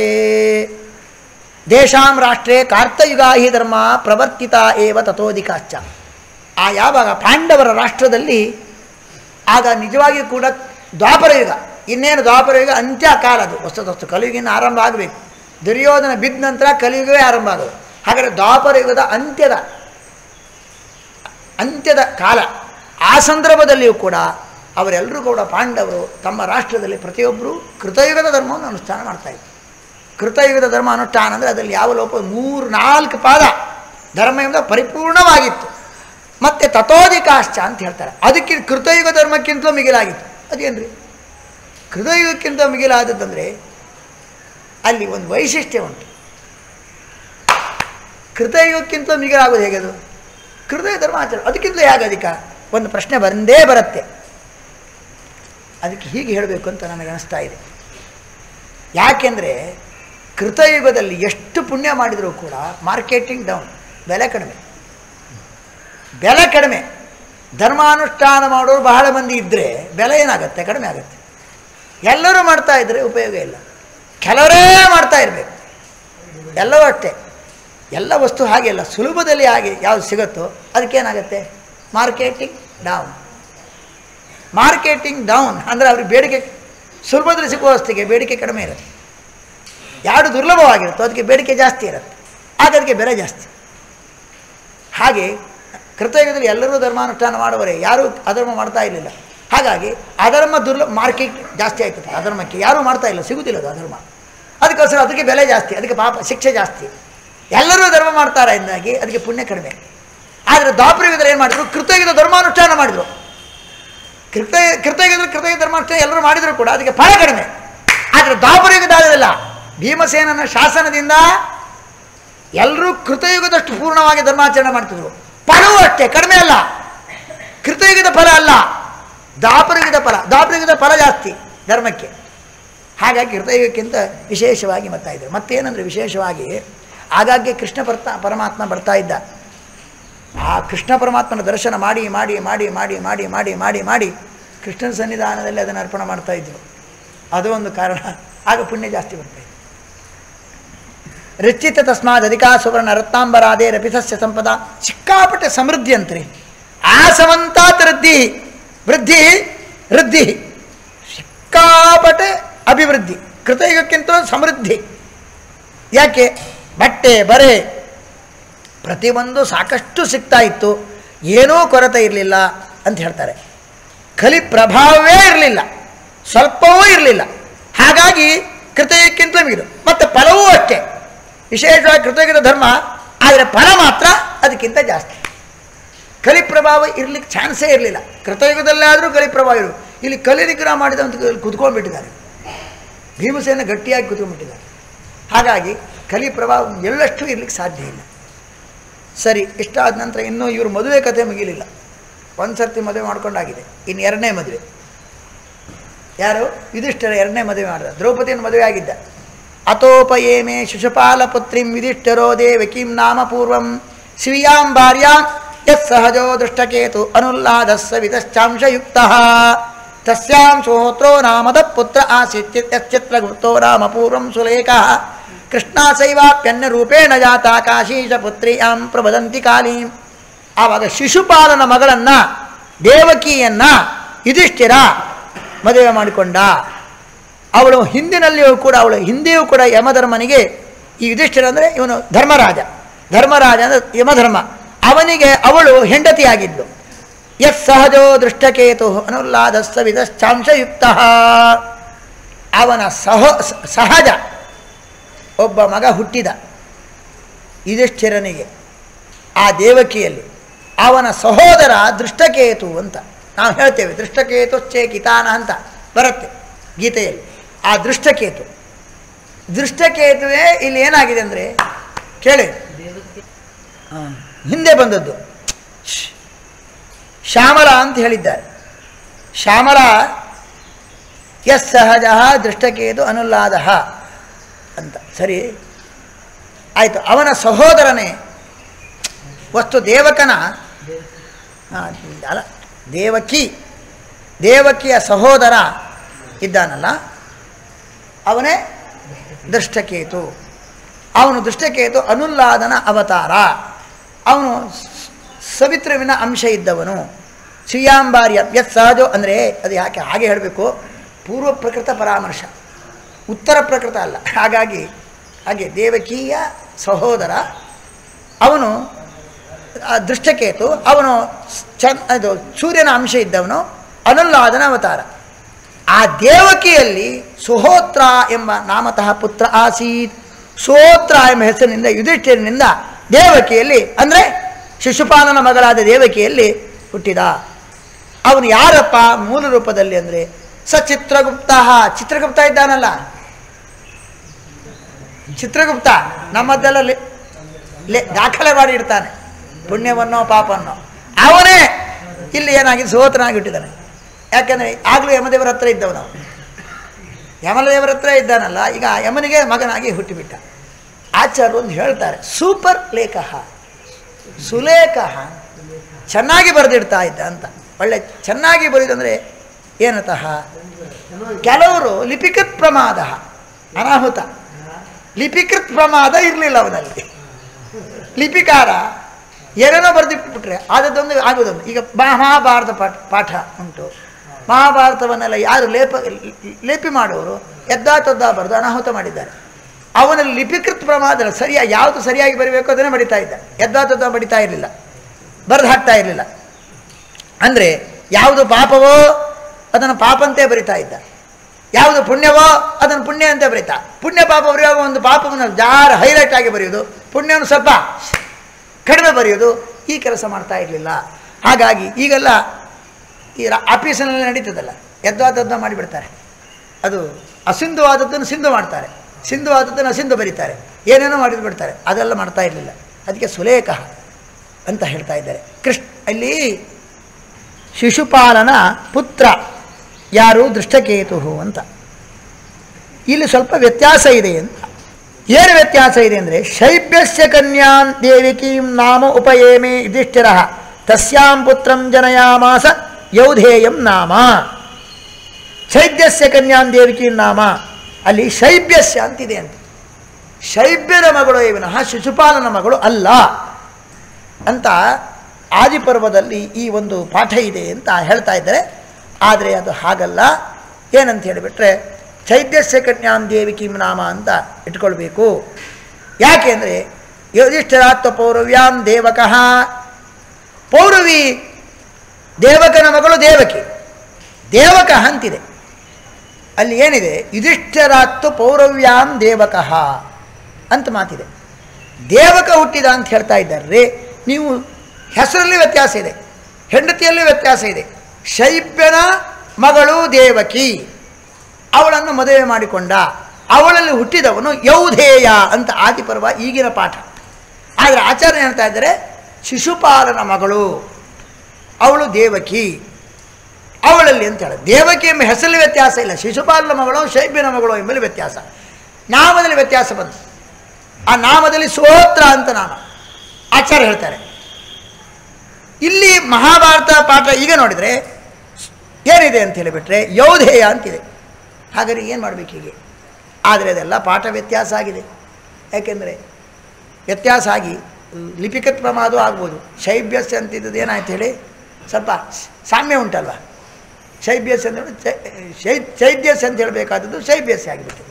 ದೇಶಾಂ ರಾಷ್ಟ್ರೇ ಕಾರ್ತಯುಗಾ ಹಿ ಧರ್ಮ ಪ್ರವರ್ತಿತ ಏವ ತಥೋಧಿಕಾಶ್ಚ ಆ ಯಾವಾಗ ಪಾಂಡವರ ರಾಷ್ಟ್ರದಲ್ಲಿ ಆಗ ನಿಜವಾಗಿಯೂ ಕೂಡ ದ್ವಾಪರ ಯುಗ ಇನ್ನೇನು ದ್ವಾಪರ ಯುಗ ಅಂತ್ಯ ಕಾಲ ಅದು ಹೊಸದೊಸ್ತು ಕಲಿಯುಗಿನ ಆರಂಭ ಆಗಬೇಕು ದುರ್ಯೋಧನ ಬಿದ್ದ ನಂತರ ಕಲಿಯುಗವೇ ಆರಂಭ ಆಗೋದು ಹಾಗಾದರೆ ದ್ವಾಪರ ಯುಗದ ಅಂತ್ಯದ ಅಂತ್ಯದ ಕಾಲ ಆ ಸಂದರ್ಭದಲ್ಲಿಯೂ ಕೂಡ ಅವರೆಲ್ಲರೂ ಕೂಡ ಪಾಂಡವರು ತಮ್ಮ ರಾಷ್ಟ್ರದಲ್ಲಿ ಪ್ರತಿಯೊಬ್ಬರು ಕೃತಯುಗದ ಧರ್ಮವನ್ನು ಅನುಷ್ಠಾನ ಮಾಡ್ತಾಯಿದ್ರು ಕೃತಯುಗದ ಧರ್ಮ ಅನುಷ್ಠಾನ ಅಂದರೆ ಅದರಲ್ಲಿ ಯಾವ ಲೋಪ ಮೂರು ನಾಲ್ಕು ಪಾದ ಧರ್ಮದಿಂದ ಪರಿಪೂರ್ಣವಾಗಿತ್ತು ಮತ್ತು ತಥೋಧಿಕಾಶ್ಚ ಅಂತ ಹೇಳ್ತಾರೆ ಅದಕ್ಕೆ ಕೃತಯುಗ ಧರ್ಮಕ್ಕಿಂತಲೂ ಮಿಗಿಲಾಗಿತ್ತು ಅದೇನ್ರಿ ಕೃತಯುಗಕ್ಕಿಂತ ಮಿಗಿಲಾದದ್ದಂದರೆ ಅಲ್ಲಿ ಒಂದು ವೈಶಿಷ್ಟ್ಯ ಉಂಟು ಕೃತಯುಗಕ್ಕಿಂತ ಮಿಗಿಲಾಗೋದು ಹೇಗೆ ಅದು ಕೃತಯ ಧರ್ಮಾಚರಣೆ ಅದಕ್ಕಿಂತ ಹೇಗೆ ಅಧಿಕ ಒಂದು ಪ್ರಶ್ನೆ ಬಂದೇ ಬರುತ್ತೆ ಅದಕ್ಕೆ ಹೀಗೆ ಹೇಳಬೇಕು ಅಂತ ನನಗೆ ಅನಿಸ್ತಾ ಇದೆ ಯಾಕೆಂದರೆ ಕೃತಯುಗದಲ್ಲಿ ಎಷ್ಟು ಪುಣ್ಯ ಮಾಡಿದರೂ ಕೂಡ ಮಾರ್ಕೆಟಿಂಗ್ ಡೌನ್ ಬೆಲೆ ಕಡಿಮೆ ಬೆಲೆ ಕಡಿಮೆ ಧರ್ಮಾನುಷ್ಠಾನ ಮಾಡೋರು ಬಹಳ ಮಂದಿ ಇದ್ದರೆ ಬೆಲೆ ಏನಾಗುತ್ತೆ ಕಡಿಮೆ ಆಗುತ್ತೆ ಎಲ್ಲರೂ ಮಾಡ್ತಾ ಇದ್ದರೆ ಉಪಯೋಗ ಇಲ್ಲ ಕೆಲವರೇ ಮಾಡ್ತಾ ಇರಬೇಕು ಎಲ್ಲವೂ ಅಷ್ಟೇ ಎಲ್ಲ ವಸ್ತು ಹಾಗೆ ಅಲ್ಲ ಸುಲಭದಲ್ಲಿ ಹಾಗೆ ಯಾವುದು ಸಿಗುತ್ತೋ ಅದಕ್ಕೇನಾಗುತ್ತೆ ಮಾರ್ಕೆಟಿಂಗ್ ಡೌನ್ ಮಾರ್ಕೆಟಿಂಗ್ ಡೌನ್ ಅಂದರೆ ಅವ್ರಿಗೆ ಬೇಡಿಕೆ ಸುಲಭದಲ್ಲಿ ಸಿಗುವ ವಸ್ತುಗೆ ಬೇಡಿಕೆ ಕಡಿಮೆ ಇರುತ್ತೆ ಯಾವುದು ದುರ್ಲಭವಾಗಿರುತ್ತೋ ಅದಕ್ಕೆ ಬೇಡಿಕೆ ಜಾಸ್ತಿ ಇರುತ್ತೆ ಆಗ ಅದಕ್ಕೆ ಬೆಲೆ ಜಾಸ್ತಿ ಹಾಗೆ ಕೃತಯುಗದಲ್ಲಿ ಎಲ್ಲರೂ ಧರ್ಮಾನುಷ್ಠಾನ ಮಾಡುವರೆ ಯಾರೂ ಅಧರ್ಮ ಮಾಡ್ತಾ ಇರಲಿಲ್ಲ ಹಾಗಾಗಿ ಅಧರ್ಮ ದುರ್ಲ ಮಾರ್ಕೆಟ್ ಜಾಸ್ತಿ ಆಯ್ತದೆ ಅಧರ್ಮಕ್ಕೆ ಯಾರೂ ಮಾಡ್ತಾ ಇಲ್ಲ ಸಿಗುತ್ತಿಲ್ಲ ಅದು ಅಧರ್ಮ ಅದಕ್ಕೋಸ್ಕರ ಅದಕ್ಕೆ ಬೆಲೆ ಜಾಸ್ತಿ ಅದಕ್ಕೆ ಪಾಪ ಶಿಕ್ಷೆ ಜಾಸ್ತಿ ಎಲ್ಲರೂ ಧರ್ಮ ಮಾಡ್ತಾರೆ ಎಂದಾಗಿ ಅದಕ್ಕೆ ಪುಣ್ಯ ಕಡಿಮೆ ಆದರೆ ದ್ವಾಪರಯುಗದಲ್ಲಿ ಏನು ಮಾಡಿದ್ರು ಕೃತಯುಗದ ಧರ್ಮಾನುಷ್ಠಾನ ಮಾಡಿದರು ಕೃತ ಕೃತಯುಗದಲ್ಲಿ ಕೃತಯುಗ ಧರ್ಮಾನುಷ್ಠಾನ ಎಲ್ಲರೂ ಮಾಡಿದರೂ ಕೂಡ ಅದಕ್ಕೆ ಫಲ ಕಡಿಮೆ ಆದರೆ ದ್ವಾಪರಯುಗದಾಗಲಿಲ್ಲ ಭೀಮಸೇನನ ಶಾಸನದಿಂದ ಎಲ್ಲರೂ ಕೃತಯುಗದಷ್ಟು ಪೂರ್ಣವಾಗಿ ಧರ್ಮಾಚರಣೆ ಮಾಡ್ತಿದ್ರು ಫಲವೂ ಅಷ್ಟೇ ಕಡಿಮೆ ಅಲ್ಲ ಕೃತಯುಗದ ಫಲ ಅಲ್ಲ ದಾಪರಯುಗದ ಫಲ ದಾಪರಯುಗದ ಫಲ ಜಾಸ್ತಿ ಧರ್ಮಕ್ಕೆ ಹಾಗಾಗಿ ಕೃತಯುಗಕ್ಕಿಂತ ವಿಶೇಷವಾಗಿ ಬರ್ತಾ ಇದ್ರು ಮತ್ತೇನೆಂದರೆ ವಿಶೇಷವಾಗಿ ಆಗಾಗ್ಗೆ ಕೃಷ್ಣ ಪರ್ತ ಪರಮಾತ್ಮ ಬರ್ತಾ ಇದ್ದ ಆ ಕೃಷ್ಣ ಪರಮಾತ್ಮನ ದರ್ಶನ ಮಾಡಿ ಮಾಡಿ ಮಾಡಿ ಮಾಡಿ ಮಾಡಿ ಮಾಡಿ ಮಾಡಿ ಮಾಡಿ ಕೃಷ್ಣನ ಸನ್ನಿಧಾನದಲ್ಲಿ ಅದನ್ನು ಅರ್ಪಣೆ ಮಾಡ್ತಾ ಇದ್ರು ಅದು ಒಂದು ಕಾರಣ ಆಗ ಪುಣ್ಯ ಜಾಸ್ತಿ ಬರ್ತಾ ಇತ್ತು ರಿಚಿತ ತಸ್ಮಾದ್ ಅಧಿಕಾ ಸುವರ್ಣ ರತ್ನಾಂಬರಾದೇ ರಪಿತಸ್ಯ ಸಂಪದ ಸಿಕ್ಕಾಪಟ್ಟೆ ಸಮೃದ್ಧಿ ಅಂತ್ರಿ ಆಸವಂತಾತ್ ವೃದ್ಧಿ ವೃದ್ಧಿ ವೃದ್ಧಿ ಸಿಕ್ಕಾಪಟ್ಟೆ ಅಭಿವೃದ್ಧಿ ಕೃತಯುಗಕ್ಕಿಂತ ಸಮೃದ್ಧಿ ಯಾಕೆ ಬಟ್ಟೆ ಬರೆ ಪ್ರತಿಯೊಂದು ಸಾಕಷ್ಟು ಸಿಗ್ತಾ ಇತ್ತು ಏನೂ ಕೊರತೆ ಇರಲಿಲ್ಲ ಅಂತ ಹೇಳ್ತಾರೆ ಕಲಿ ಪ್ರಭಾವವೇ ಇರಲಿಲ್ಲ ಸ್ವಲ್ಪವೂ ಇರಲಿಲ್ಲ ಹಾಗಾಗಿ ಕೃತಯುಗಕ್ಕಿಂತ ಮಿಗಿಲು ಮತ್ತು ಫಲವೂ ಅಷ್ಟೇ ವಿಶೇಷವಾಗಿ ಕೃತಯುಗದ ಧರ್ಮ ಆದರೆ ಫಲ ಮಾತ್ರ ಅದಕ್ಕಿಂತ ಜಾಸ್ತಿ ಕಲಿ ಪ್ರಭಾವ ಇರ್ಲಿಕ್ಕೆ ಚಾನ್ಸೇ ಇರಲಿಲ್ಲ ಕೃತಯುಗದಲ್ಲಾದರೂ ಕಲಿ ಪ್ರಭಾವ ಇರು ಇಲ್ಲಿ ಕಲಿ ನಿಗ್ರಹ ಮಾಡಿದಂತ ಕುತ್ಕೊಂಡ್ಬಿಟ್ಟಿದ್ದಾರೆ ಭೀಮಸೇನ ಗಟ್ಟಿಯಾಗಿ ಕುತ್ಕೊಂಡ್ಬಿಟ್ಟಿದ್ದಾರೆ ಹಾಗಾಗಿ ಕಲಿ ಪ್ರಭಾವ ಎಳ್ಳಷ್ಟು ಇರ್ಲಿಕ್ಕೆ ಸಾಧ್ಯ ಇಲ್ಲ ಸರಿ ಇಷ್ಟಾದ ನಂತರ ಇನ್ನೂ ಇವರು ಮದುವೆ ಕಥೆ ಮುಗಿಲಿಲ್ಲ ಒಂದು ಸರ್ತಿ ಮದುವೆ ಮಾಡ್ಕೊಂಡಾಗಿದೆ ಇನ್ನು ಎರಡನೇ ಮದುವೆ ಯಾರು ಯುಧಿಷ್ಠರ ಎರಡನೇ ಮದುವೆ ಮಾಡಿದ ದ್ರೌಪದಿಯನ್ನು ಮದುವೆ ಆಗಿದ್ದ ಅತೋಪಯೇಮೆ ಶಿಶುಪಾಲ ಪುತ್ರಿಂ ಯುಧಿಷ್ಠರೋ ದೇವಕೀಂ ನಾಮ ಪೂರ್ವಂ ಸ್ವಿಯಾಂ ಭಾರ್ಯಾಂ ಯತ್ ಸಹಜೋ ದೃಷ್ಟಕೇತು ಅನುಲ್ಲಾದ ಸವಿತಶ್ಚಾಂಶಯುಕ್ತ ತಸ್ಯಾಂ ಸೋತ್ರೋ ನಾಮದ ಪುತ್ರ ಆಸೀತ್ ಯಶ್ಚಿತ್ರ ಗುಪ್ತೋ ರಾಮ ಪೂರ್ವಂ ಸುಲೇಖಃ ಕೃಷ್ಣಾಸೈವಾಪ್ಯನ್ಯ ರೂಪೇಣ ಜಾತ ಕಾಶೀಶ ಪುತ್ರಿಯಾಂ ಪ್ರಬದಂತಿ ಕಾಲೀಂ ಆವಾಗ ಶಿಶುಪಾಲನ ಮಗಳನ್ನ ದೇವಕಿಯನ್ನ ಯುಧಿಷ್ಠಿರ ಮದುವೆ ಮಾಡಿಕೊಂಡ ಅವಳು ಹಿಂದಿನಲ್ಲಿಯೂ ಕೂಡ ಅವಳು ಹಿಂದೆಯೂ ಕೂಡ ಯಮಧರ್ಮನಿಗೆ ಈ ಯುಧಿಷ್ಠಿರ ಅಂದರೆ ಇವನು ಧರ್ಮರಾಜ ಧರ್ಮರಾಜ ಅಂದರೆ ಯಮಧರ್ಮ ಅವನಿಗೆ ಅವಳು ಹೆಂಡತಿಯಾಗಿದ್ಲು ಯತ್ ಸಹಜೋ ದೃಷ್ಟಕೇತು ಅನುಲ್ಲಾದ ಸವಿದಶ್ಚಾಂಶಯುಕ್ತ ಅವನ ಸಹ ಸಹಜ ಒಬ್ಬ ಮಗ ಹುಟ್ಟಿದ ಯುಧಿಷ್ಠಿರನಿಗೆ ಆ ದೇವಕಿಯಲ್ಲಿ ಅವನ ಸಹೋದರ ದೃಷ್ಟಕೇತು ಅಂತ ನಾವು ಹೇಳ್ತೇವೆ ದೃಷ್ಟಕೇತು ಚೇ ಕಿತಾನ ಅಂತ ಬರುತ್ತೆ ಗೀತೆಯಲ್ಲಿ ಆ ದೃಷ್ಟಕೇತು ದೃಷ್ಟಕೇತುವೇ ಇಲ್ಲಿ ಏನಾಗಿದೆ ಅಂದರೆ ಕೇಳಿ ಆ, ಹಿಂದೆ ಬಂದದ್ದು ಶ್- ಶ್ಯಾಮಲ ಅಂತ ಹೇಳಿದ್ದಾರೆ ಶ್ಯಾಮಲ ಯಸ್ ಸಹಜ ದೃಷ್ಟಕೇತು ಅನುಲ್ಲಾದ ಅಂತ ಸರಿ ಆಯಿತು ಅವನ ಸಹೋದರನೇ ವಸ್ತು ದೇವಕನ ಆ, ಅಲ್ಲ ದೇವಕಿ ದೇವಕಿಯ ಸಹೋದರ ಇದ್ದಾನಲ್ಲ ಅವನೇ ದೃಷ್ಟಕೇತು ಅವನು ದೃಷ್ಟಕೇತು ಅನುಲ್ಲಾದನ ಅವತಾರ ಅವನು ಸ್- ಸವಿತ್ರವಿನ ಅಂಶ ಇದ್ದವನು ಶ್ರೀಯಾಂಬಾರ್ಯ ಯತ್ ಸಹಜೋ ಅಂದರೆ ಅದು ಯಾಕೆ ಹಾಗೆ ಹೇಳಬೇಕು ಪೂರ್ವ ಪ್ರಕೃತ ಪರಾಮರ್ಶ ಉತ್ತರ ಪ್ರಕೃತ ಅಲ್ಲ ಹಾಗಾಗಿ ಹಾಗೆ ದೇವಕೀಯ ಸಹೋದರ ಅವನು ಆ ದೃಷ್ಟಕೇತು ಅವನು ಚನ್ ಅದು ಸೂರ್ಯನ ಅಂಶ ಇದ್ದವನು ಅನುಲ್ಲಾದನ ಅವತಾರ ಆ ದೇವಕಿಯಲ್ಲಿ ಸುಹೋತ್ರ ಎಂಬ ನಾಮತಃ ಪುತ್ರ ಆಸೀತ್ ಸುಹೋತ್ರ ಎಂಬ ಹೆಸರಿನಿಂದ ಯುಧಿಷ್ಠಿರನಿಂದ ದೇವಕಿಯಲ್ಲಿ ಅಂದರೆ ಶಿಶುಪಾಲನ ಮಗಳಾದ ದೇವಕಿಯಲ್ಲಿ ಹುಟ್ಟಿದ ಅವನು ಯಾರಪ್ಪ ಮೂಲ ರೂಪದಲ್ಲಿ ಅಂದರೆ ಸ ಚಿತ್ರಗುಪ್ತ ಚಿತ್ರಗುಪ್ತ ಇದ್ದಾನಲ್ಲ ಚಿತ್ರಗುಪ್ತ ನಮ್ಮದ್ದೆಲ್ಲ ಲೆ- ಲೆ ದಾಖಲೆ ಮಾಡಿ ಇಡ್ತಾನೆ ಪುಣ್ಯವನ್ನೋ ಪಾಪನ್ನೋ ಅವನೇ ಇಲ್ಲಿ ಏನಾಗಿದೆ ಸೋತನಾಗಿ ಹುಟ್ಟಿದ್ದಾನೆ ಯಾಕೆಂದರೆ ಆಗಲೂ ಯಮದೇವರ ಹತ್ರ ಇದ್ದವನು ಅವನು ಯಮದೇವರ ಹತ್ರ ಇದ್ದಾನಲ್ಲ ಈಗ ಯಮನಿಗೆ ಮಗನಾಗಿ ಹುಟ್ಟಿಬಿಟ್ಟ ಆಚಾರ್ಯರು ಒಂದು ಹೇಳ್ತಾರೆ ಸೂಪರ್ ಲೇಖ ಸುಲೇಖ ಚೆನ್ನಾಗಿ ಬರೆದಿಡ್ತಾ ಇದ್ದ ಅಂತ ಒಳ್ಳೆ ಚೆನ್ನಾಗಿ ಬರೆದಂದರೆ ಏನತಃ ಕೆಲವರು ಲಿಪಿಕೃತ್ ಪ್ರಮಾದ ಅನಾಹುತ ಲಿಪಿಕೃತ್ ಪ್ರಮಾದ ಇರಲಿಲ್ಲ ಅವನಲ್ಲಿ ಲಿಪಿಕಾರ ಏನೇನೋ ಬರೆದಿಟ್ಬಿಟ್ರೆ ಆದದ್ದೊಂದು ಆಗೋದೊಂದು ಈಗ ಮಹಾಭಾರತ ಪಾಠ ಪಾಠ ಉಂಟು ಮಹಾಭಾರತವನ್ನೆಲ್ಲ ಯಾರು ಲೇಪ ಲೇಪಿ ಮಾಡುವವರು ಎದ್ದಾ ತದ್ದಾ ಬರೆದು ಅನಾಹುತ ಮಾಡಿದ್ದಾರೆ ಅವನಲ್ಲಿ ಲಿಪಿಕೃತ್ ಪ್ರಮಾದ ಸರಿಯಾಗಿ ಯಾವುದು ಸರಿಯಾಗಿ ಬರೀಬೇಕು ಅದನ್ನೇ ಬಡಿತಾ ಇದ್ದ ಎದ್ದಾ ತದ್ದಾ ಬಡಿತಾ ಇರಲಿಲ್ಲ ಬರೆದು ಹಾಕ್ತಾ ಇರಲಿಲ್ಲ ಅಂದರೆ ಯಾವುದು ಪಾಪವೋ ಅದನ್ನು ಪಾಪಂತೆ ಬರಿತಾ ಇದ್ದ ಯಾವುದು ಪುಣ್ಯವೋ ಅದನ್ನು ಪುಣ್ಯ ಅಂತ ಬರೀತಾ ಪುಣ್ಯ ಪಾಪ ಬರೆಯುವಾಗ ಒಂದು ಪಾಪವನ್ನು ಜಾರ ಹೈಲೈಟ್ ಆಗಿ ಬರೆಯೋದು ಪುಣ್ಯವನ್ನು ಸ್ವಲ್ಪ ಕಡಿಮೆ ಬರೆಯೋದು ಈ ಕೆಲಸ ಮಾಡ್ತಾ ಇರಲಿಲ್ಲ ಹಾಗಾಗಿ ಈಗೆಲ್ಲ ಈ ರಾ- ಆಫೀಸಿನಲ್ಲಿ ನಡೀತದಲ್ಲ ಎದ್ದಾದದ್ದ ಮಾಡಿಬಿಡ್ತಾರೆ ಅದು ಅಸಿಂಧುವಾದದ್ದನ್ನು ಸಿಂಧು ಮಾಡ್ತಾರೆ ಸಿಂಧುವಾದದ್ದನ್ನು ಅಸಿಂಧು ಬರೀತಾರೆ ಏನೇನೋ ಮಾಡಿದ್ ಬಿಡ್ತಾರೆ ಅದೆಲ್ಲ ಮಾಡ್ತಾ ಇರಲಿಲ್ಲ ಅದಕ್ಕೆ ಸುಲೇಖ ಅಂತ ಹೇಳ್ತಾ ಇದ್ದಾರೆ ಕೃಷ್ಣ ಅಲ್ಲಿ ಶಿಶುಪಾಲನ ಪುತ್ರ ಯಾರು ದೃಷ್ಟಕೇತು ಅಂತ ಇಲ್ಲಿ ಸ್ವಲ್ಪ ವ್ಯತ್ಯಾಸ ಇದೆ ಅಂತ ಏನು ವ್ಯತ್ಯಾಸ ಇದೆ ಅಂದರೆ ಶೈಬ್ಯಸ್ಯ ಕನ್ಯಾಂ ದೇವಿಕೀಂ ನಾಮ ಉಪಯೇಮೆ ಯುಧಿಷ್ಠಿರ ತಸ್ಯಾಂ ಪುತ್ರಂ ಜನಯಾಮಾಸ ಯೌಧೇಯಂ ನಾಮ ಶೈಬ್ಯಸ್ಯ ಕನ್ಯಾಂ ದೇವಿಕೀಂ ನಾಮ ಅಲ್ಲಿ ಶೈಬ್ಯಸ್ಯ ಅಂತಿದೆ ಅಂತ ಶೈಬ್ಯನ ಮಗಳು ವಿನಃ ಶಿಶುಪಾಲನ ಮಗಳು ಅಲ್ಲ ಅಂತ ಆದಿಪರ್ವದಲ್ಲಿ ಈ ಒಂದು ಪಾಠ ಇದೆ ಅಂತ ಹೇಳ್ತಾ ಇದ್ದಾರೆ ಆದರೆ ಅದು ಹಾಗಲ್ಲ ಏನಂತ ಹೇಳಿಬಿಟ್ರೆ ಚೈತ್ಯಸ್ಯ ಕನ್ಯಾಂ ದೇವಿ ಕಿಂ ನಾಮ ಅಂತ ಇಟ್ಕೊಳ್ಬೇಕು ಯಾಕೆಂದರೆ ಯುಧಿಷ್ಠಿರಾತ್ವ ಪೌರವ್ಯಾಂ ದೇವಕಃ ಪೌರವಿ ದೇವಕನ ಮಗಳು ದೇವಕಿ ದೇವಕ ಅಂತಿದೆ ಅಲ್ಲಿ ಏನಿದೆ ಯುಧಿಷ್ಠಿರಾತ್ತು ಪೌರವ್ಯಾಂ ದೇವಕಃ ಅಂತ ಮಾತಿದೆ ದೇವಕ ಹುಟ್ಟಿದ ಅಂತ ಹೇಳ್ತಾ ಇದ್ದಾರೆ ನೀವು ಹೆಸರಲ್ಲಿ ವ್ಯತ್ಯಾಸ ಇದೆ ಹೆಂಡತಿಯಲ್ಲಿ ವ್ಯತ್ಯಾಸ ಇದೆ ಶೈಬ್ಯನ ಮಗಳು ದೇವಕಿ ಅವಳನ್ನು ಮದುವೆ ಮಾಡಿಕೊಂಡ ಅವಳಲ್ಲಿ ಹುಟ್ಟಿದವನು ಯೌಧೇಯ ಅಂತ ಆದಿಪರ್ವ ಈಗಿನ ಪಾಠ ಆದರೆ ಆಚಾರ್ಯ ಹೇಳ್ತಾ ಇದ್ದಾರೆ ಶಿಶುಪಾಲನ ಮಗಳು ಅವಳು ದೇವಕಿ ಅವಳಲ್ಲಿ ಅಂತ ಹೇಳ ದೇವಕಿ ಎಂಬ ಹೆಸರಲ್ಲಿ ವ್ಯತ್ಯಾಸ ಇಲ್ಲ ಶಿಶುಪಾಲನ ಮಗಳು ಶೈಬ್ಯನ ಮಗಳು ಎಂಬಲ್ಲಿ ವ್ಯತ್ಯಾಸ ನಾಮದಲ್ಲಿ ವ್ಯತ್ಯಾಸ ಬಂತು ಆ ನಾಮದಲ್ಲಿ ಸೋತ್ರ ಅಂತ ನಾಮ ಆಚಾರ್ಯ ಹೇಳ್ತಾರೆ ಇಲ್ಲಿ ಮಹಾಭಾರತ ಪಾಠ ಈಗ ನೋಡಿದರೆ ಏನಿದೆ ಅಂತ ಹೇಳಿಬಿಟ್ರೆ ಯೌಧೇಯ ಅಂತಿದೆ ಹಾಗಾದ್ರೆ ಏನು ಮಾಡಬೇಕು ಹೀಗೆ ಆದರೆ ಅದೆಲ್ಲ ಪಾಠ ವ್ಯತ್ಯಾಸ ಆಗಿದೆ ಯಾಕೆಂದರೆ ವ್ಯತ್ಯಾಸ ಆಗಿ ಲಿಪಿಕತ್ ಪ್ರಮಾದವೂ ಆಗ್ಬೋದು ಶೈಬ್ಯಸ್ ಅಂತಿದ್ದದ್ದು ಏನಾಯ್ತು ಹೇಳಿ ಸ್ವಲ್ಪ ಸಾಮ್ಯ ಉಂಟಲ್ವ ಶೈಬ್ಯಸ್ ಅಂತ ಹೇಳಿ ಚೈ- ಶೈ ಚೈದ್ಯಸ್ ಅಂತ ಹೇಳಬೇಕಾದದ್ದು ಶೈಬ್ಯಸ್ ಆಗಿಬಿಟ್ಟಿದೆ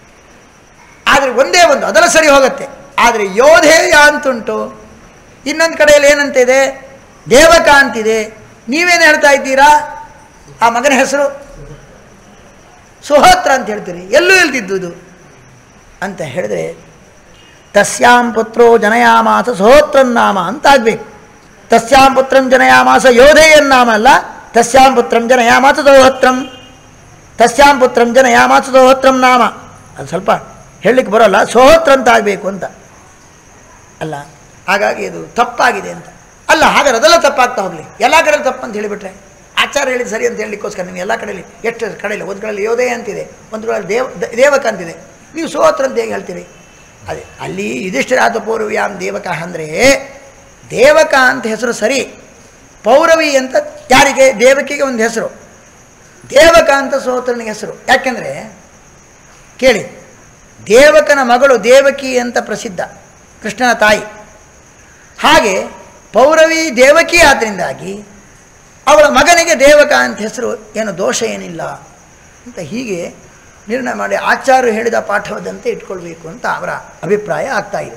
ಆದರೆ ಒಂದೇ ಒಂದು ಅದರ ಸರಿ ಹೋಗುತ್ತೆ ಆದರೆ ಯೋಧೇಯ ಅಂತುಂಟು ಇನ್ನೊಂದು ಕಡೆಯಲ್ಲಿ ಏನಂತಿದೆ ದೇವಕ ಅಂತಿದೆ ನೀವೇನು ಹೇಳ್ತಾ ಇದ್ದೀರಾ ಆ ಮಗನ ಹೆಸರು ಸುಹೋತ್ರ ಅಂತ ಹೇಳ್ತೀರಿ ಎಲ್ಲೂ ಇಲ್ದಿದ್ದುದು ಅಂತ ಹೇಳಿದ್ರೆ ತಸ್ಯಾಂ ಪುತ್ರೋ ಜನಯಾಮಾಸ ಸುಹೋತ್ರನ್ನಾಮ ಅಂತ ಆಗಬೇಕು ತಸ್ಯಾಂ ಪುತ್ರಂ ಜನಯಾಮಾಸ ಯೋಧೇಯನ್ನಾಮ ಅಲ್ಲ ತಸ್ಯಾಂ ಪುತ್ರಂ ಜನಯಾಮಾಸ ಸೌಹತ್ರಂ ತಸ್ಯಾಂ ಪುತ್ರಂ ಜನಯಾಮಾಸ ಸೌಹತ್ರಂ ನಾಮ ಅದು ಸ್ವಲ್ಪ ಹೇಳಲಿಕ್ಕೆ ಬರೋಲ್ಲ ಸೋಹತ್ರ ಅಂತ ಆಗಬೇಕು ಅಂತ ಅಲ್ಲ ಹಾಗಾಗಿ ಇದು ತಪ್ಪಾಗಿದೆ ಅಂತ ಅಲ್ಲ ಹಾಗಾದ್ರೆ ಅದೆಲ್ಲ ತಪ್ಪಾಗ್ತಾ ಹೋಗಲಿ ಎಲ್ಲ ಕಡೆಯಲ್ಲಿ ತಪ್ಪು ಅಂತ ಹೇಳಿಬಿಟ್ರೆ ಆಚಾರ ಹೇಳಿದ ಸರಿ ಅಂತ ಹೇಳಲಿಕ್ಕೋಸ್ಕರ ನೀವು ಎಲ್ಲ ಕಡೆಯಲ್ಲಿ ಎಷ್ಟು ಕಡೆಯಲ್ಲಿ ಒಂದು ಕಡೆಯಲ್ಲಿ ಯೋಧೇ ಅಂತಿದೆ ಒಂದು ಕಡೆಯಲ್ಲಿ ದೇವ ದ- ದೇವಕ ಅಂತಿದೆ ನೀವು ಸೋತ್ರ ಅಂತ ಹೇಗೆ ಹೇಳ್ತೀರಿ ಅದೇ ಅಲ್ಲಿ ಯುಧಿಷ್ಠಿರಾದ ಪೌರವ್ಯಾಂ ದೇವಕ ಅಂದರೆ ದೇವಕ ಅಂತ ಹೆಸರು ಸರಿ ಪೌರವಿ ಅಂತ ಯಾರಿಗೆ ದೇವಕಿಗೆ ಒಂದು ಹೆಸರು ದೇವಕ ಅಂತ ಸೋತ್ರನಿಗೆ ಹೆಸರು ಯಾಕೆಂದರೆ ಕೇಳಿ ದೇವಕನ ಮಗಳು ದೇವಕಿ ಅಂತ ಪ್ರಸಿದ್ಧ ಕೃಷ್ಣನ ತಾಯಿ ಹಾಗೆ ಪೌರವಿ ದೇವಕಿ ಆದ್ದರಿಂದಾಗಿ ಅವಳ ಮಗನಿಗೆ ದೇವಕ ಅಂತ ಹೆಸರು ಏನು ದೋಷ ಏನಿಲ್ಲ ಅಂತ ಹೀಗೆ ನಿರ್ಣಯ ಮಾಡಿ ಆಚಾರ್ಯರು ಹೇಳಿದ ಪಾಠವದಂತೆ ಇಟ್ಕೊಳ್ಬೇಕು ಅಂತ ಅವರ ಅಭಿಪ್ರಾಯ ಆಗ್ತಾ ಇದೆ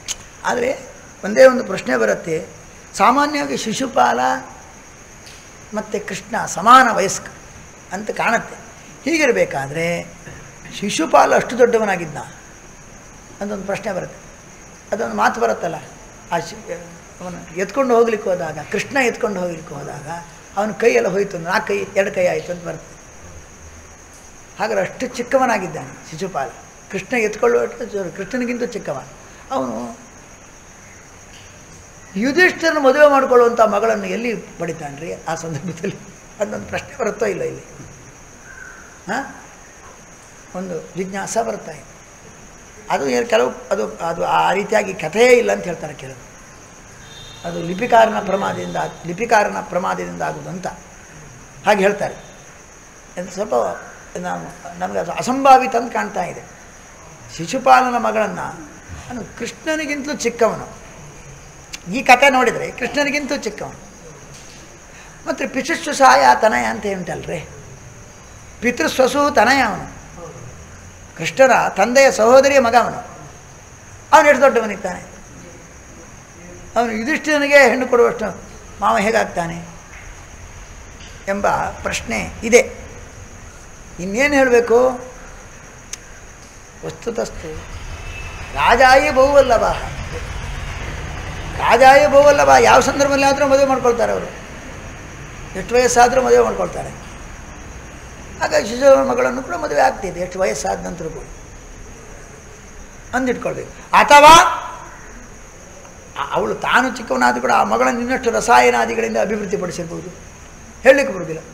ಆದರೆ ಒಂದೇ ಒಂದು ಪ್ರಶ್ನೆ ಬರುತ್ತೆ ಸಾಮಾನ್ಯವಾಗಿ ಶಿಶುಪಾಲ ಮತ್ತು ಕೃಷ್ಣ ಸಮಾನ ವಯಸ್ಕ ಅಂತ ಕಾಣುತ್ತೆ ಹೀಗಿರಬೇಕಾದ್ರೆ ಶಿಶುಪಾಲ ಅಷ್ಟು ದೊಡ್ಡವನಾಗಿದ್ದ ಅದೊಂದು ಪ್ರಶ್ನೆ ಬರುತ್ತೆ ಅದೊಂದು ಮಾತು ಬರುತ್ತಲ್ಲ ಆ ಶಿ ಅವನು ಎತ್ಕೊಂಡು ಹೋಗ್ಲಿಕ್ಕೆ ಹೋದಾಗ ಕೃಷ್ಣ ಎತ್ಕೊಂಡು ಹೋಗ್ಲಿಕ್ಕೆ ಹೋದಾಗ ಅವನ ಕೈಯೆಲ್ಲ ಹೋಯ್ತು ನಾಲ್ಕು ಕೈ ಎರಡು ಕೈ ಆಯಿತು ಅಂತ ಬರುತ್ತೆ ಹಾಗಾದ್ರೆ ಅಷ್ಟು ಚಿಕ್ಕವನಾಗಿದ್ದಾನೆ ಶಿಶುಪಾಲ ಕೃಷ್ಣ ಎತ್ಕೊಳ್ಳುವಷ್ಟು ಜೋರು- ಕೃಷ್ಣನಿಗಿಂತ ಚಿಕ್ಕವ ಅವನು ಯುಧಿಷ್ಠರನ್ನು ಮದುವೆ ಮಾಡಿಕೊಳ್ಳುವಂಥ ಮಗಳನ್ನು ಎಲ್ಲಿ ಪಡಿತಾನ್ರಿ ಆ ಸಂದರ್ಭದಲ್ಲಿ ಅದೊಂದು ಪ್ರಶ್ನೆ ಬರುತ್ತೋ ಇಲ್ಲ ಇಲ್ಲಿ ಹಾಂ ಒಂದು ಜಿಜ್ಞಾಸ ಬರ್ತಾ ಇದೆ ಅದು ಏನು ಕೆಲವು ಅದು ಅದು ಆ ರೀತಿಯಾಗಿ ಕಥೆಯೇ ಇಲ್ಲ ಅಂತ ಹೇಳ್ತಾರೆ ಕೆಲವು ಅದು ಲಿಪಿಕಾರನ ಪ್ರಮಾದದಿಂದ ಲಿಪಿಕಾರನ ಪ್ರಮಾದದಿಂದ ಆಗುವುದು ಅಂತ ಹಾಗೆ ಹೇಳ್ತಾರೆ ಅದು ಸ್ವಲ್ಪ ನಾವು ನಮಗೆ ಅದು ಅಸಂಭಾವಿತ ಅಂತ ಕಾಣ್ತಾ ಇದೆ ಶಿಶುಪಾಲನ ಮಗಳನ್ನು ಅವನು ಕೃಷ್ಣನಿಗಿಂತಲೂ ಚಿಕ್ಕವನು ಈ ಕಥೆ ನೋಡಿದರೆ ಕೃಷ್ಣನಿಗಿಂತಲೂ ಚಿಕ್ಕವನು ಮತ್ತು ಪಿತೃಸ್ವ ಸಹಾಯ ತನಯ ಅಂತ ಉಂಟಲ್ರಿ ಪಿತೃಸ್ವಸು ತನಯ ಅವನು ಕೃಷ್ಣನ ತಂದೆಯ ಸಹೋದರಿಯ ಮಗ ಅವನು ಅವನು ಎಷ್ಟು ದೊಡ್ಡವನಿದ್ದಾನೆ ಅವನು ಯುಧಿಷ್ಠಿರನಿಗೆ ಹೆಣ್ಣು ಕೊಡುವಷ್ಟು ಮಾವ ಹೇಗಾಗ್ತಾನೆ ಎಂಬ ಪ್ರಶ್ನೆ ಇದೆ ಇನ್ನೇನು ಹೇಳಬೇಕು ವಸ್ತುತಸ್ತು ರಾಜಾಯಿ ಬಹುವಲ್ಲಭ ರಾಜಾಯಿ ಬಹುವಲ್ಲಭ ಯಾವ ಸಂದರ್ಭದಲ್ಲಿ ಆದರೂ ಮದುವೆ ಮಾಡ್ಕೊಳ್ತಾರೆ ಅವರು ಎಷ್ಟು ವಯಸ್ಸಾದರೂ ಮದುವೆ ಮಾಡ್ಕೊಳ್ತಾರೆ ಆಗ ಶಿಶು ಮಗಳನ್ನು ಕೂಡ ಮದುವೆ ಆಗ್ತಿದೆ ಎಷ್ಟು ವಯಸ್ಸಾದ ನಂತರ ಕೂಡ ಅಂದಿಟ್ಕೊಳ್ಬೇಕು ಅಥವಾ ಆ- ಅವಳು ತಾನು ಚಿಕ್ಕವನಾದರೂ ಕೂಡ ಆ ಮಗಳನ್ನು ಇನ್ನಷ್ಟು ರಸಾಯನಾದಿಗಳಿಂದ ಅಭಿವೃದ್ಧಿಪಡಿಸಿರ್ಬೋದು ಹೇಳಲಿಕ್ಕೆ ಬರೋದಿಲ್ಲ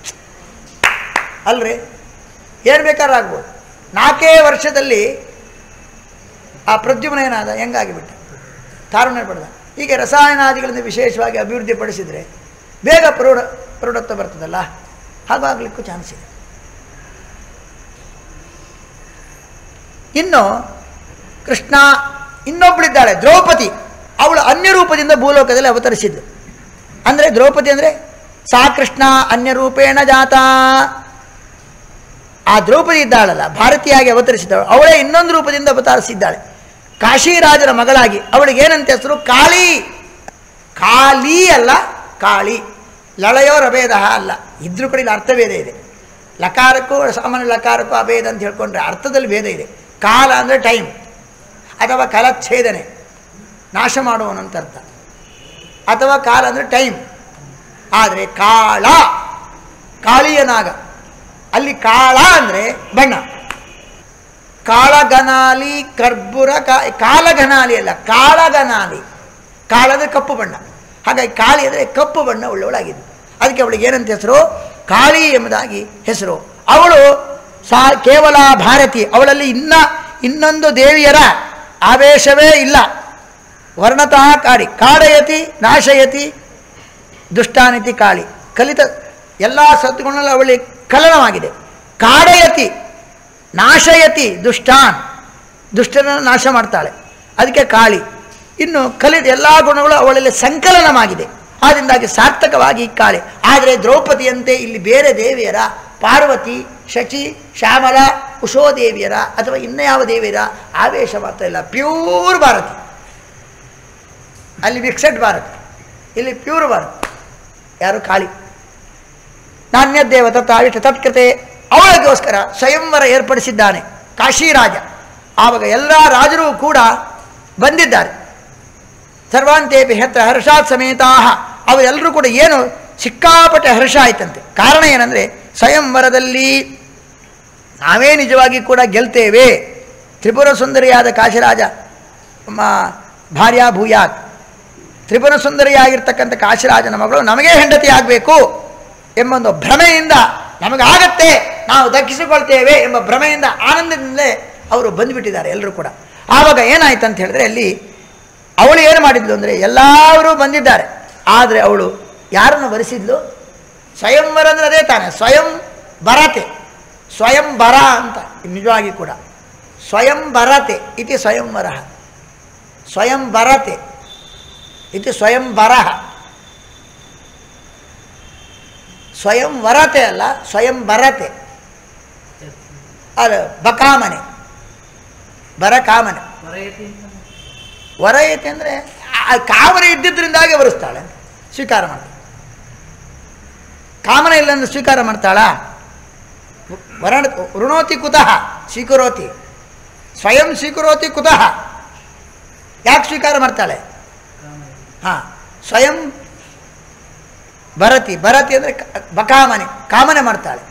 ಅಲ್ರಿ ಏನು ಬೇಕಾದ್ರೂ ಆಗ್ಬೋದು ನಾಲ್ಕೇ ವರ್ಷದಲ್ಲಿ ಆ ಪ್ರದ್ಯುಮ್ನ ಏನಾದ ಹೆಂಗಾಗಿಬಿಟ್ಟ ತಾರುಣ್ಯ ಪಡೆದ ಹೀಗೆ ರಸಾಯನಾದಿಗಳಿಂದ ವಿಶೇಷವಾಗಿ ಅಭಿವೃದ್ಧಿಪಡಿಸಿದರೆ ಬೇಗ ಪ್ರೌಢ ಪ್ರೌಢತ್ವ ಬರ್ತದಲ್ಲ ಹಾಗಾಗಲಿಕ್ಕೂ ಚಾನ್ಸ್ ಇದೆ ಇನ್ನು ಕೃಷ್ಣ ಇನ್ನೊಬ್ಬಳಿದ್ದಾಳೆ ದ್ರೌಪದಿ ಅವಳು ಅನ್ಯ ರೂಪದಿಂದ ಭೂಲೋಕದಲ್ಲಿ ಅವತರಿಸಿದ್ದು ಅಂದರೆ ದ್ರೌಪದಿ ಅಂದರೆ ಸಾ ಕೃಷ್ಣ ಅನ್ಯ ರೂಪೇಣ ಜಾತ ಆ ದ್ರೌಪದಿ ಇದ್ದಾಳಲ್ಲ ಭಾರತೀಯಾಗಿ ಅವತರಿಸಿದಳು ಅವಳೇ ಇನ್ನೊಂದು ರೂಪದಿಂದ ಅವತರಿಸಿದ್ದಾಳೆ ಕಾಶಿರಾಜರ ಮಗಳಾಗಿ ಅವಳಿಗೆ ಏನಂತ ಹೆಸರು ಕಾಳಿ ಕಾಳಿ ಅಲ್ಲ ಕಾಳಿ ಲಳೆಯೋ ರಭೇದ ಅಲ್ಲ ಇದ್ರೂ ಕೂಡ ಇಲ್ಲಿ ಅರ್ಥಭೇದ ಇದೆ ಲಕಾರಕ್ಕೂ ಸಾಮಾನ್ಯ ಲಕಾರಕ್ಕೂ ಅಭೇದ ಅಂತ ಹೇಳ್ಕೊಂಡ್ರೆ ಅರ್ಥದಲ್ಲಿ ಭೇದ ಇದೆ ಕಾಲ ಅಂದರೆ ಟೈಮ್ ಅಥವಾ ಕಲಚ್ಛೇದನೆ ನಾಶ ಮಾಡುವನು ಅಂತ ಅರ್ಥ ಅಥವಾ ಕಾಲ ಅಂದರೆ ಟೈಮ್ ಆದರೆ ಕಾಳ ಕಾಳಿಯ ನಾಗ ಅಲ್ಲಿ ಕಾಳ ಅಂದರೆ ಬಣ್ಣ ಕಾಳಗನಾಲಿ ಕರ್ಬುರ ಕಾ ಕಾಲಗನಾಲಿ ಅಲ್ಲ ಕಾಳಗನಾಲಿ ಕಾಳದ ಕಪ್ಪು ಬಣ್ಣ ಹಾಗಾಗಿ ಕಾಳಿ ಅಂದರೆ ಕಪ್ಪು ಬಣ್ಣ ಉಳ್ಳವಳಾಗಿದ್ದು ಅದಕ್ಕೆ ಅವಳಿಗೆ ಏನಂತ ಹೆಸರು ಕಾಳಿ ಎಂಬುದಾಗಿ ಹೆಸರು ಅವಳು ಸಾ ಕೇವಲ ಭಾರತಿ ಅವಳಲ್ಲಿ ಇನ್ನ ಇನ್ನೊಂದು ದೇವಿಯರ ಆವೇಶವೇ ಇಲ್ಲ ವರ್ಣತಃ ಕಾಳಿ ಕಾಡಯತಿ ನಾಶಯತಿ ದುಷ್ಟಾನಿತಿ ಕಾಳಿ ಕಲಿತ ಎಲ್ಲ ಸತ್ಗುಣಗಳಲ್ಲಿ ಅವಳಿ ಕಲನವಾಗಿದೆ ಕಾಡಯತಿ ನಾಶಯತಿ ದುಷ್ಟಾನ್ ದುಷ್ಟನನ್ನು ನಾಶ ಮಾಡ್ತಾಳೆ ಅದಕ್ಕೆ ಕಾಳಿ ಇನ್ನು ಕಲಿತ ಎಲ್ಲ ಗುಣಗಳು ಅವಳಲ್ಲಿ ಸಂಕಲನವಾಗಿದೆ ಆದ್ದರಿಂದಾಗಿ ಸಾರ್ಥಕವಾಗಿ ಕಾಳಿ ಆದರೆ ದ್ರೌಪದಿಯಂತೆ ಇಲ್ಲಿ ಬೇರೆ ದೇವಿಯರ ಪಾರ್ವತಿ ಶಚಿ ಶ್ಯಾಮಲ ಉಷೋದೇವಿಯರ ಅಥವಾ ಇನ್ನು ಯಾವ ದೇವಿಯರ ಆವೇಶ ಮಾತ್ರ ಇಲ್ಲ ಪ್ಯೂರ್ ಭಾರತಿ ಅಲ್ಲಿ ಮಿಕ್ಸೆಡ್ ಭಾರತ್ ಇಲ್ಲಿ ಪ್ಯೂರ್ ಭಾರತ್ ಯಾರು ಕಾಳಿ ನಾಣ್ಯದೇವ ತತ್ತಾವಿಷ್ಟ ತತ್ಕೃತೆ ಅವಳಿಗೋಸ್ಕರ ಸ್ವಯಂವರ ಏರ್ಪಡಿಸಿದ್ದಾನೆ ಕಾಶಿರಾಜ ಆವಾಗ ಎಲ್ಲ ರಾಜರು ಕೂಡ ಬಂದಿದ್ದಾರೆ ಸರ್ವಾಂತೇಪಿ ಹೆತ್ರ ಹರ್ಷಾತ್ ಸಮೇತಾ ಅವರೆಲ್ಲರೂ ಕೂಡ ಏನು ಸಿಕ್ಕಾಪಟ್ಟೆ ಹರ್ಷ ಆಯ್ತಂತೆ ಕಾರಣ ಏನಂದರೆ ಸ್ವಯಂವರದಲ್ಲಿ ನಾವೇ ನಿಜವಾಗಿ ಕೂಡ ಗೆಲ್ತೇವೆ ತ್ರಿಪುರ ಸುಂದರಿಯಾದ ಕಾಶಿರಾಜ ಮ ಭಾರ್ಯಾ ಭೂಯಾತ್ ತ್ರಿಪುರ ಸುಂದರಿಯಾಗಿರ್ತಕ್ಕಂಥ ಕಾಶಿರಾಜನ ಮಗಳು ನಮಗೇ ಹೆಂಡತಿ ಆಗಬೇಕು ಎಂಬ ಒಂದು ಭ್ರಮೆಯಿಂದ ನಮಗಾಗತ್ತೆ ನಾವು ದಕ್ಕಿಸಿಕೊಳ್ತೇವೆ ಎಂಬ ಭ್ರಮೆಯಿಂದ ಆನಂದದಿಂದಲೇ ಅವರು ಬಂದುಬಿಟ್ಟಿದ್ದಾರೆ ಎಲ್ಲರೂ ಕೂಡ ಆವಾಗ ಏನಾಯ್ತು ಅಂತ ಹೇಳಿದ್ರೆ ಅಲ್ಲಿ ಅವಳು ಏನು ಮಾಡಿದ್ಲು ಅಂದರೆ ಎಲ್ಲರೂ ಬಂದಿದ್ದಾರೆ ಆದರೆ ಅವಳು ಯಾರನ್ನು ವರಿಸಿದ್ಲು ಸ್ವಯಂವರ ಅಂದರೆ ಅದೇ ತಾನೆ ಸ್ವಯಂ ಬರತೆ ಸ್ವಯಂ ಬರ ಅಂತ ನಿಜವಾಗಿ ಕೂಡ ಸ್ವಯಂ ಬರತೆ ಇತಿ ಸ್ವಯಂವರ ಸ್ವಯಂ ಬರತೆ ಇತಿ ಸ್ವಯಂ ಬರಹ ಸ್ವಯಂ ವರತೆ ಅಲ್ಲ ಸ್ವಯಂ ಬರತೆ ಅದು ಬಕಾಮನೆ ಬರ ಕಾಮನೆ ವರಯತೆ ಅಂದರೆ ಕಾಮನೆ ಇದ್ದಿದ್ದರಿಂದಾಗಿ ವರಿಸ್ತಾಳೆ ಸ್ವೀಕಾರ ಮಾಡ್ತಾಳೆ ಕಾಮನ ಇಲ್ಲ ಅಂದ್ರೆ ಸ್ವೀಕಾರ ಮಾಡ್ತಾಳಾ ವರಣ ಋಣೋತಿ ಕುತಃ ಸ್ವೀಕರೋತಿ ಸ್ವಯಂ ಸ್ವೀಕರೋತಿ ಕುತಃ ಯಾಕೆ ಸ್ವೀಕಾರ ಮಾಡ್ತಾಳೆ ಹಾಂ ಸ್ವಯಂ ಭರತಿ ಭರತಿ ಅಂದರೆ ಬಕಾಮನೆ ಕಾಮನೆ ಮಾಡ್ತಾಳೆ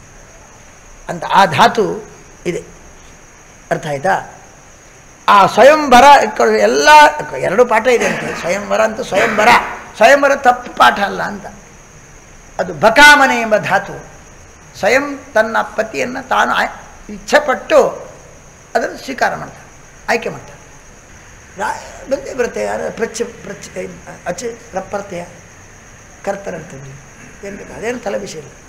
ಅಂತ ಆ ಧಾತು ಇದೆ ಅರ್ಥ ಆಯ್ತಾ ಆ ಸ್ವಯಂವರ ಇಟ್ಕೊಳ್ಳಿ ಎಲ್ಲ ಎರಡು ಪಾಠ ಇದೆ ಅಂತೆ ಸ್ವಯಂವರ ಅಂತ ಸ್ವಯಂವರ ಸ್ವಯಂವರ ತಪ್ಪು ಪಾಠ ಅಲ್ಲ ಅಂತ ಅದು ಬಕಾಮನೆ ಎಂಬ ಧಾತು ಸ್ವಯಂ ತನ್ನ ಪತಿಯನ್ನು ತಾನು ಆಯ್- ಇಚ್ಛೆಪಟ್ಟು ಅದನ್ನು ಸ್ವೀಕಾರ ಮಾಡ್ತಾನೆ ಆಯ್ಕೆ ಮಾಡ್ತಾನೆ ರಾ ಬಂದೇ ಬರುತ್ತೆ ಯಾರು ಪ್ರಚ್ ಪ್ರಚ್ ಅಚ ರಪ್ಪರ್ತೆಯ ಕರ್ತಾರಂತಂದು ಏನು ಬೇಕು ಅದೇನು ತಲೆ ವಿಷಯ ಇಲ್ಲ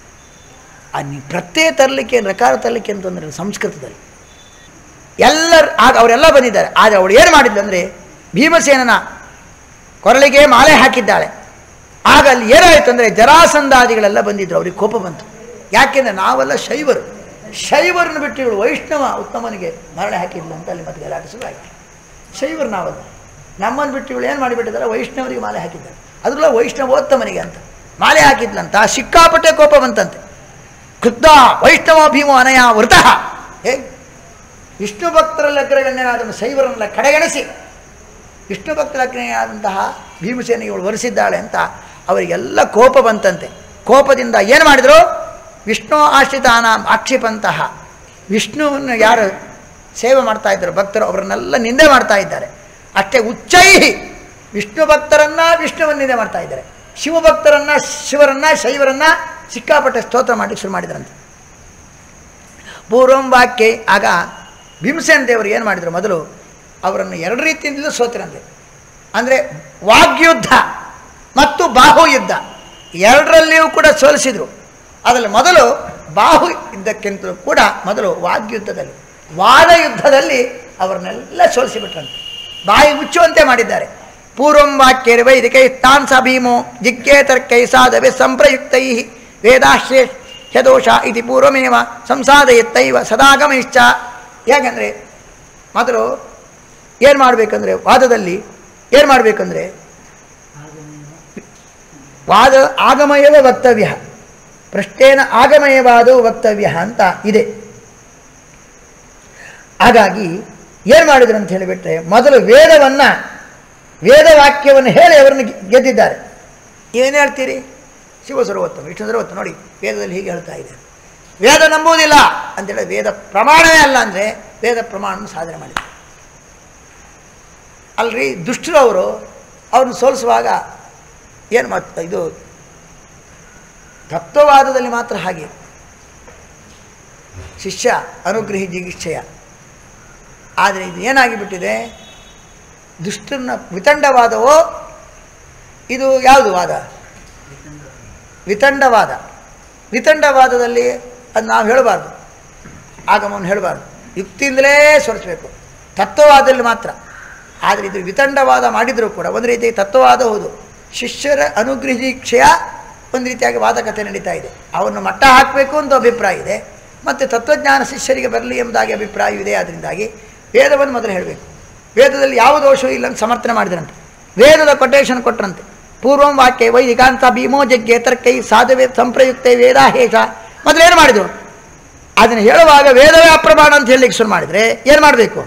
ಆ ನೀವು ಪ್ರತ್ಯಯ ತರಲಿಕ್ಕೆ ಏನು ರಕಾರ ತರಲಿಕ್ಕೆ ಅಂತಂದ್ರೆ ಸಂಸ್ಕೃತದಲ್ಲಿ ಎಲ್ಲರು ಆಗ ಅವರೆಲ್ಲ ಬಂದಿದ್ದಾರೆ ಆದರೆ ಅವಳು ಏನು ಮಾಡಿದ್ಲು ಅಂದರೆ ಭೀಮಸೇನನ ಕೊರಳಿಗೆ ಮಾಲೆ ಹಾಕಿದ್ದಾಳೆ ಆಗ ಅಲ್ಲಿ ಏನಾಯಿತು ಅಂದರೆ ಜರಾಸಂಧಾದಿಗಳೆಲ್ಲ ಬಂದಿದ್ರು ಅವ್ರಿಗೆ ಕೋಪ ಬಂತು ಯಾಕೆಂದರೆ ನಾವೆಲ್ಲ ಶೈವರು ಶೈವರನ್ನು ಬಿಟ್ಟು ಇವಳು ವೈಷ್ಣವ ಉತ್ತಮನಿಗೆ ಮರಳೆ ಹಾಕಿದ್ಲು ಅಂತ ಅಲ್ಲಿ ಮತ್ತೆ ಗಲಾಟೆ ಶುರುವಾಯಿತು ಶೈವರು ನಾವಲ್ಲ ನಮ್ಮನ್ನು ಬಿಟ್ಟು ಇವಳು ಏನು ಮಾಡಿಬಿಟ್ಟಿದ್ದಾರೆ ವೈಷ್ಣವರಿಗೆ ಮಾಲೆ ಹಾಕಿದ್ದಾರೆ ಅದರಲ್ಲ ವೈಷ್ಣವೋತ್ತಮನಿಗೆ ಅಂತ ಮಾಲೆ ಹಾಕಿದ್ಲಂತ ಸಿಕ್ಕಾಪಟ್ಟೆ ಕೋಪ ಬಂತಂತೆ ಕೃದ್ಧ ವೈಷ್ಣವ ಭೀಮೋ ಅನಯ ವೃತಃ ಹೇಗೆ ವಿಷ್ಣು ಭಕ್ತರಲ್ಲಿ ಅಗ್ರಗಣ್ಯನಾದನು ಶೈವರನ್ನೆಲ್ಲ ಕಡೆಗಣಿಸಿ ವಿಷ್ಣು ಭಕ್ತರ ಅಗ್ರಗಣ್ಯನಾದಂತಹ ಭೀಮಸೇನಿಗೆ ಇವಳು ವರಿಸಿದ್ದಾಳೆ ಅಂತ ಅವರಿಗೆಲ್ಲ ಕೋಪ ಬಂತಂತೆ ಕೋಪದಿಂದ ಏನು ಮಾಡಿದರು ವಿಷ್ಣು ಆಶ್ರಿತಾನ ಆಕ್ಷೇಪಂತಹ ವಿಷ್ಣುವನ್ನು ಯಾರು ಸೇವೆ ಮಾಡ್ತಾ ಇದ್ದರು ಭಕ್ತರು ಅವರನ್ನೆಲ್ಲ ನಿಂದೆ ಮಾಡ್ತಾ ಇದ್ದಾರೆ ಅಷ್ಟೇ ಉಚ್ಚೈಹಿ ವಿಷ್ಣು ಭಕ್ತರನ್ನ ವಿಷ್ಣುವನ್ನು ನಿಂದೆ ಮಾಡ್ತಾ ಇದ್ದಾರೆ ಶಿವಭಕ್ತರನ್ನ ಶಿವರನ್ನ ಶೈವರನ್ನ ಸಿಕ್ಕಾಪಟ್ಟೆ ಸ್ತೋತ್ರ ಮಾಡಲಿಕ್ಕೆ ಶುರು ಮಾಡಿದ್ರಂತೆ ಪೂರ್ವಂ ವಾಕ್ಯ ಆಗ ಭೀಮಸೇನ ದೇವರು ಏನು ಮಾಡಿದರು ಮೊದಲು ಅವರನ್ನು ಎರಡು ರೀತಿಯಿಂದಲೂ ಸೋತಿರಂತೆ ಅಂದರೆ ವಾಗ್ಯುದ್ಧ ಮತ್ತು ಬಾಹು ಯುದ್ಧ ಎರಡರಲ್ಲಿಯೂ ಕೂಡ ಸೋಲಿಸಿದರು ಅದರಲ್ಲಿ ಮೊದಲು ಬಾಹು ಯುದ್ಧಕ್ಕಿಂತಲೂ ಕೂಡ ಮೊದಲು ವಾಗ್ಯುದ್ಧದಲ್ಲಿ ವಾದ ಯುದ್ಧದಲ್ಲಿ ಅವರನ್ನೆಲ್ಲ ಸೋಲಿಸಿಬಿಟ್ರಂತೆ ಬಾಯಿ ಮುಚ್ಚುವಂತೆ ಮಾಡಿದ್ದಾರೆ ಪೂರ್ವಂ ವಾಕ್ಯೇರಿ ವೈದಿಕೈ ತಾನ್ ಸ ಭೀಮೋ ಜಿಜ್ಞೇತರ್ಕೈ ಸಾಧವೆ ಸಂಪ್ರಯುಕ್ತೈ ವೇದಾಶ್ರೇ ಹ್ಯದೋಷ ಇತಿ ಪೂರ್ವಮೇವ ಸಂಸಾದಯತ್ತೈವ ಸದಾಗಮೈಶ್ಚ ಹೇಗೆಂದರೆ ಮೊದಲು ಏನು ಮಾಡಬೇಕಂದ್ರೆ ವಾದದಲ್ಲಿ ಏನು ಮಾಡಬೇಕಂದ್ರೆ ವಾದ ಆಗಮಯವೇ ವಕ್ತವ್ಯ ಪ್ರಶ್ನೇನ ಆಗಮಯವಾದವು ವಕ್ತವ್ಯ ಅಂತ ಇದೆ ಹಾಗಾಗಿ ಏನು ಮಾಡಿದ್ರು ಅಂತ ಹೇಳಿಬಿಟ್ರೆ ಮೊದಲು ವೇದವನ್ನು ವೇದವಾಕ್ಯವನ್ನು ಹೇಳಿ ಅವರನ್ನು ಗೆ- ಗೆದ್ದಿದ್ದಾರೆ ಏನು ಹೇಳ್ತೀರಿ ಶಿವ ಸರ್ವೋತ್ತಮ ವಿಷ್ಣು ಸರ್ವೋತ್ತಮ ನೋಡಿ ವೇದದಲ್ಲಿ ಹೀಗೆ ಹೇಳ್ತಾ ಇದೆ ವೇದ ನಂಬುವುದಿಲ್ಲ ಅಂತೇಳಿ ವೇದ ಪ್ರಮಾಣವೇ ಅಲ್ಲ ಅಂದರೆ ವೇದ ಪ್ರಮಾಣವನ್ನು ಸಾಧನೆ ಮಾಡಿದ್ದಾರೆ ಅಲ್ರಿ ದುಷ್ಟರು ಅವರು ಅವ್ರನ್ನ ಸೋಲಿಸುವಾಗ ಏನು ಮಾಡ್ತಾ ಇದು ತತ್ವವಾದದಲ್ಲಿ ಮಾತ್ರ ಹಾಗೆ ಶಿಷ್ಯ ಅನುಗ್ರಹಿ ಜಿಗಿಚ್ಛೆಯ ಆದರೆ ಇದು ಏನಾಗಿಬಿಟ್ಟಿದೆ ದುಷ್ಟರನ್ನ ವಿತಂಡವಾದವೋ ಇದು ಯಾವುದು ವಾದ ವಿತಂಡವಾದ ವಿತಂಡವಾದದಲ್ಲಿ ಅದು ನಾವು ಹೇಳಬಾರ್ದು ಆಗಮವನ್ನು ಹೇಳಬಾರ್ದು ಯುಕ್ತಿಯಿಂದಲೇ ಸೋರಿಸಬೇಕು ತತ್ವವಾದದಲ್ಲಿ ಮಾತ್ರ ಆದರೆ ಇದು ವಿತಂಡವಾದ ಮಾಡಿದರೂ ಕೂಡ ಒಂದು ರೀತಿ ತತ್ವವಾದ ಹೌದು ಶಿಷ್ಯರ ಅನುಗ್ರಹೀಕ್ಷೆಯ ಒಂದು ರೀತಿಯಾಗಿ ವಾದಕತೆ ನಡೀತಾ ಇದೆ ಅವನ್ನು ಮಟ್ಟ ಹಾಕಬೇಕು ಅಂತ ಅಭಿಪ್ರಾಯ ಇದೆ ಮತ್ತು ತತ್ವಜ್ಞಾನ ಶಿಷ್ಯರಿಗೆ ಬರಲಿ ಎಂಬುದಾಗಿ ಅಭಿಪ್ರಾಯವಿದೆ ಅದರಿಂದಾಗಿ ವೇದವನ್ನು ಮೊದಲು ಹೇಳಬೇಕು ವೇದದಲ್ಲಿ ಯಾವ ದೋಷವೂ ಇಲ್ಲ ಅಂತ ಸಮರ್ಥನೆ ಮಾಡಿದ್ರಂತೆ ವೇದದ ಕೊಟೇಶನ್ ಕೊಟ್ಟರಂತೆ ಪೂರ್ವಂ ವಾಕ್ಯ ವೈದಿಕಾಂತ ಭೀಮೋ ಜಗ್ಗೆ ತರ್ಕೈ ಸಾಧುವೆ ಸಂಪ್ರಯುಕ್ತೆ ವೇದಾಹೇಶ ಮೊದಲೇನು ಮಾಡಿದರು ಅದನ್ನು ಹೇಳುವಾಗ ವೇದವೇ ಅಪ್ರಮಾಣ ಅಂತ ಹೇಳಲಿಕ್ಕೆ ಶುರು ಮಾಡಿದರೆ ಏನು ಮಾಡಬೇಕು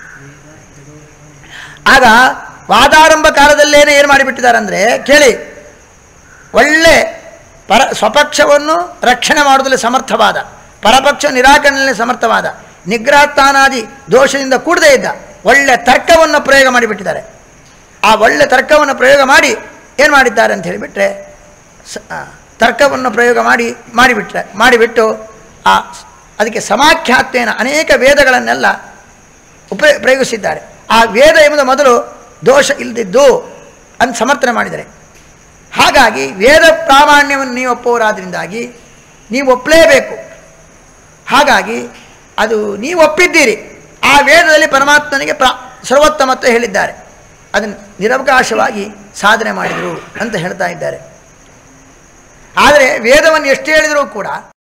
ಆಗ ವಾದಾರಂಭ ಕಾಲದಲ್ಲೇನೆ ಏನು ಮಾಡಿಬಿಟ್ಟಿದ್ದಾರೆ ಅಂದರೆ ಕೇಳಿ ಒಳ್ಳೆ ಪರ ಸ್ವಪಕ್ಷವನ್ನು ರಕ್ಷಣೆ ಮಾಡುವುದರಲ್ಲಿ ಸಮರ್ಥವಾದ ಪರಪಕ್ಷ ನಿರಾಕರಣೆಯಲ್ಲಿ ಸಮರ್ಥವಾದ ನಿಗ್ರಹಸ್ಥಾನಾದಿ ದೋಷದಿಂದ ಕೂಡದೇ ಇದ್ದ ಒಳ್ಳೆ ತರ್ಕವನ್ನು ಪ್ರಯೋಗ ಮಾಡಿಬಿಟ್ಟಿದ್ದಾರೆ ಆ ಒಳ್ಳೆ ತರ್ಕವನ್ನು ಪ್ರಯೋಗ ಮಾಡಿ ಏನು ಮಾಡಿದ್ದಾರೆ ಅಂತ ಹೇಳಿಬಿಟ್ರೆ ಸ ಆ, ತರ್ಕವನ್ನು ಪ್ರಯೋಗ ಮಾಡಿ ಮಾಡಿಬಿಟ್ರೆ ಮಾಡಿಬಿಟ್ಟು ಆ ಅದಕ್ಕೆ ಸಮಾಖ್ಯಾತ್ವೇನ ಅನೇಕ ವೇದಗಳನ್ನೆಲ್ಲ ಉಪ ಪ್ರಯೋಗಿಸಿದ್ದಾರೆ ಆ ವೇದ ಎಂಬುದು ಮೊದಲು ದೋಷ ಇಲ್ಲದಿದ್ದು ಅಂತ ಸಮರ್ಥನೆ ಮಾಡಿದ್ದಾರೆ ಹಾಗಾಗಿ ವೇದ ಪ್ರಾಮಾಣ್ಯವನ್ನು ನೀವು ಒಪ್ಪುವರಾದ್ರಿಂದಾಗಿ ನೀವು ಒಪ್ಪಲೇಬೇಕು ಹಾಗಾಗಿ ಅದು ನೀವು ಒಪ್ಪಿದ್ದೀರಿ ಆ ವೇದದಲ್ಲಿ ಪರಮಾತ್ಮನಿಗೆ ಪ್ರ ಸರ್ವೋತ್ತಮತ್ವ ಹೇಳಿದ್ದಾರೆ ಅದನ್ನು ನಿರವಕಾಶವಾಗಿ ಸಾಧನೆ ಮಾಡಿದರು ಅಂತ ಹೇಳ್ತಾ ಇದ್ದಾರೆ ಆದರೆ ವೇದವನ್ನು ಎಷ್ಟು ಹೇಳಿದರೂ ಕೂಡ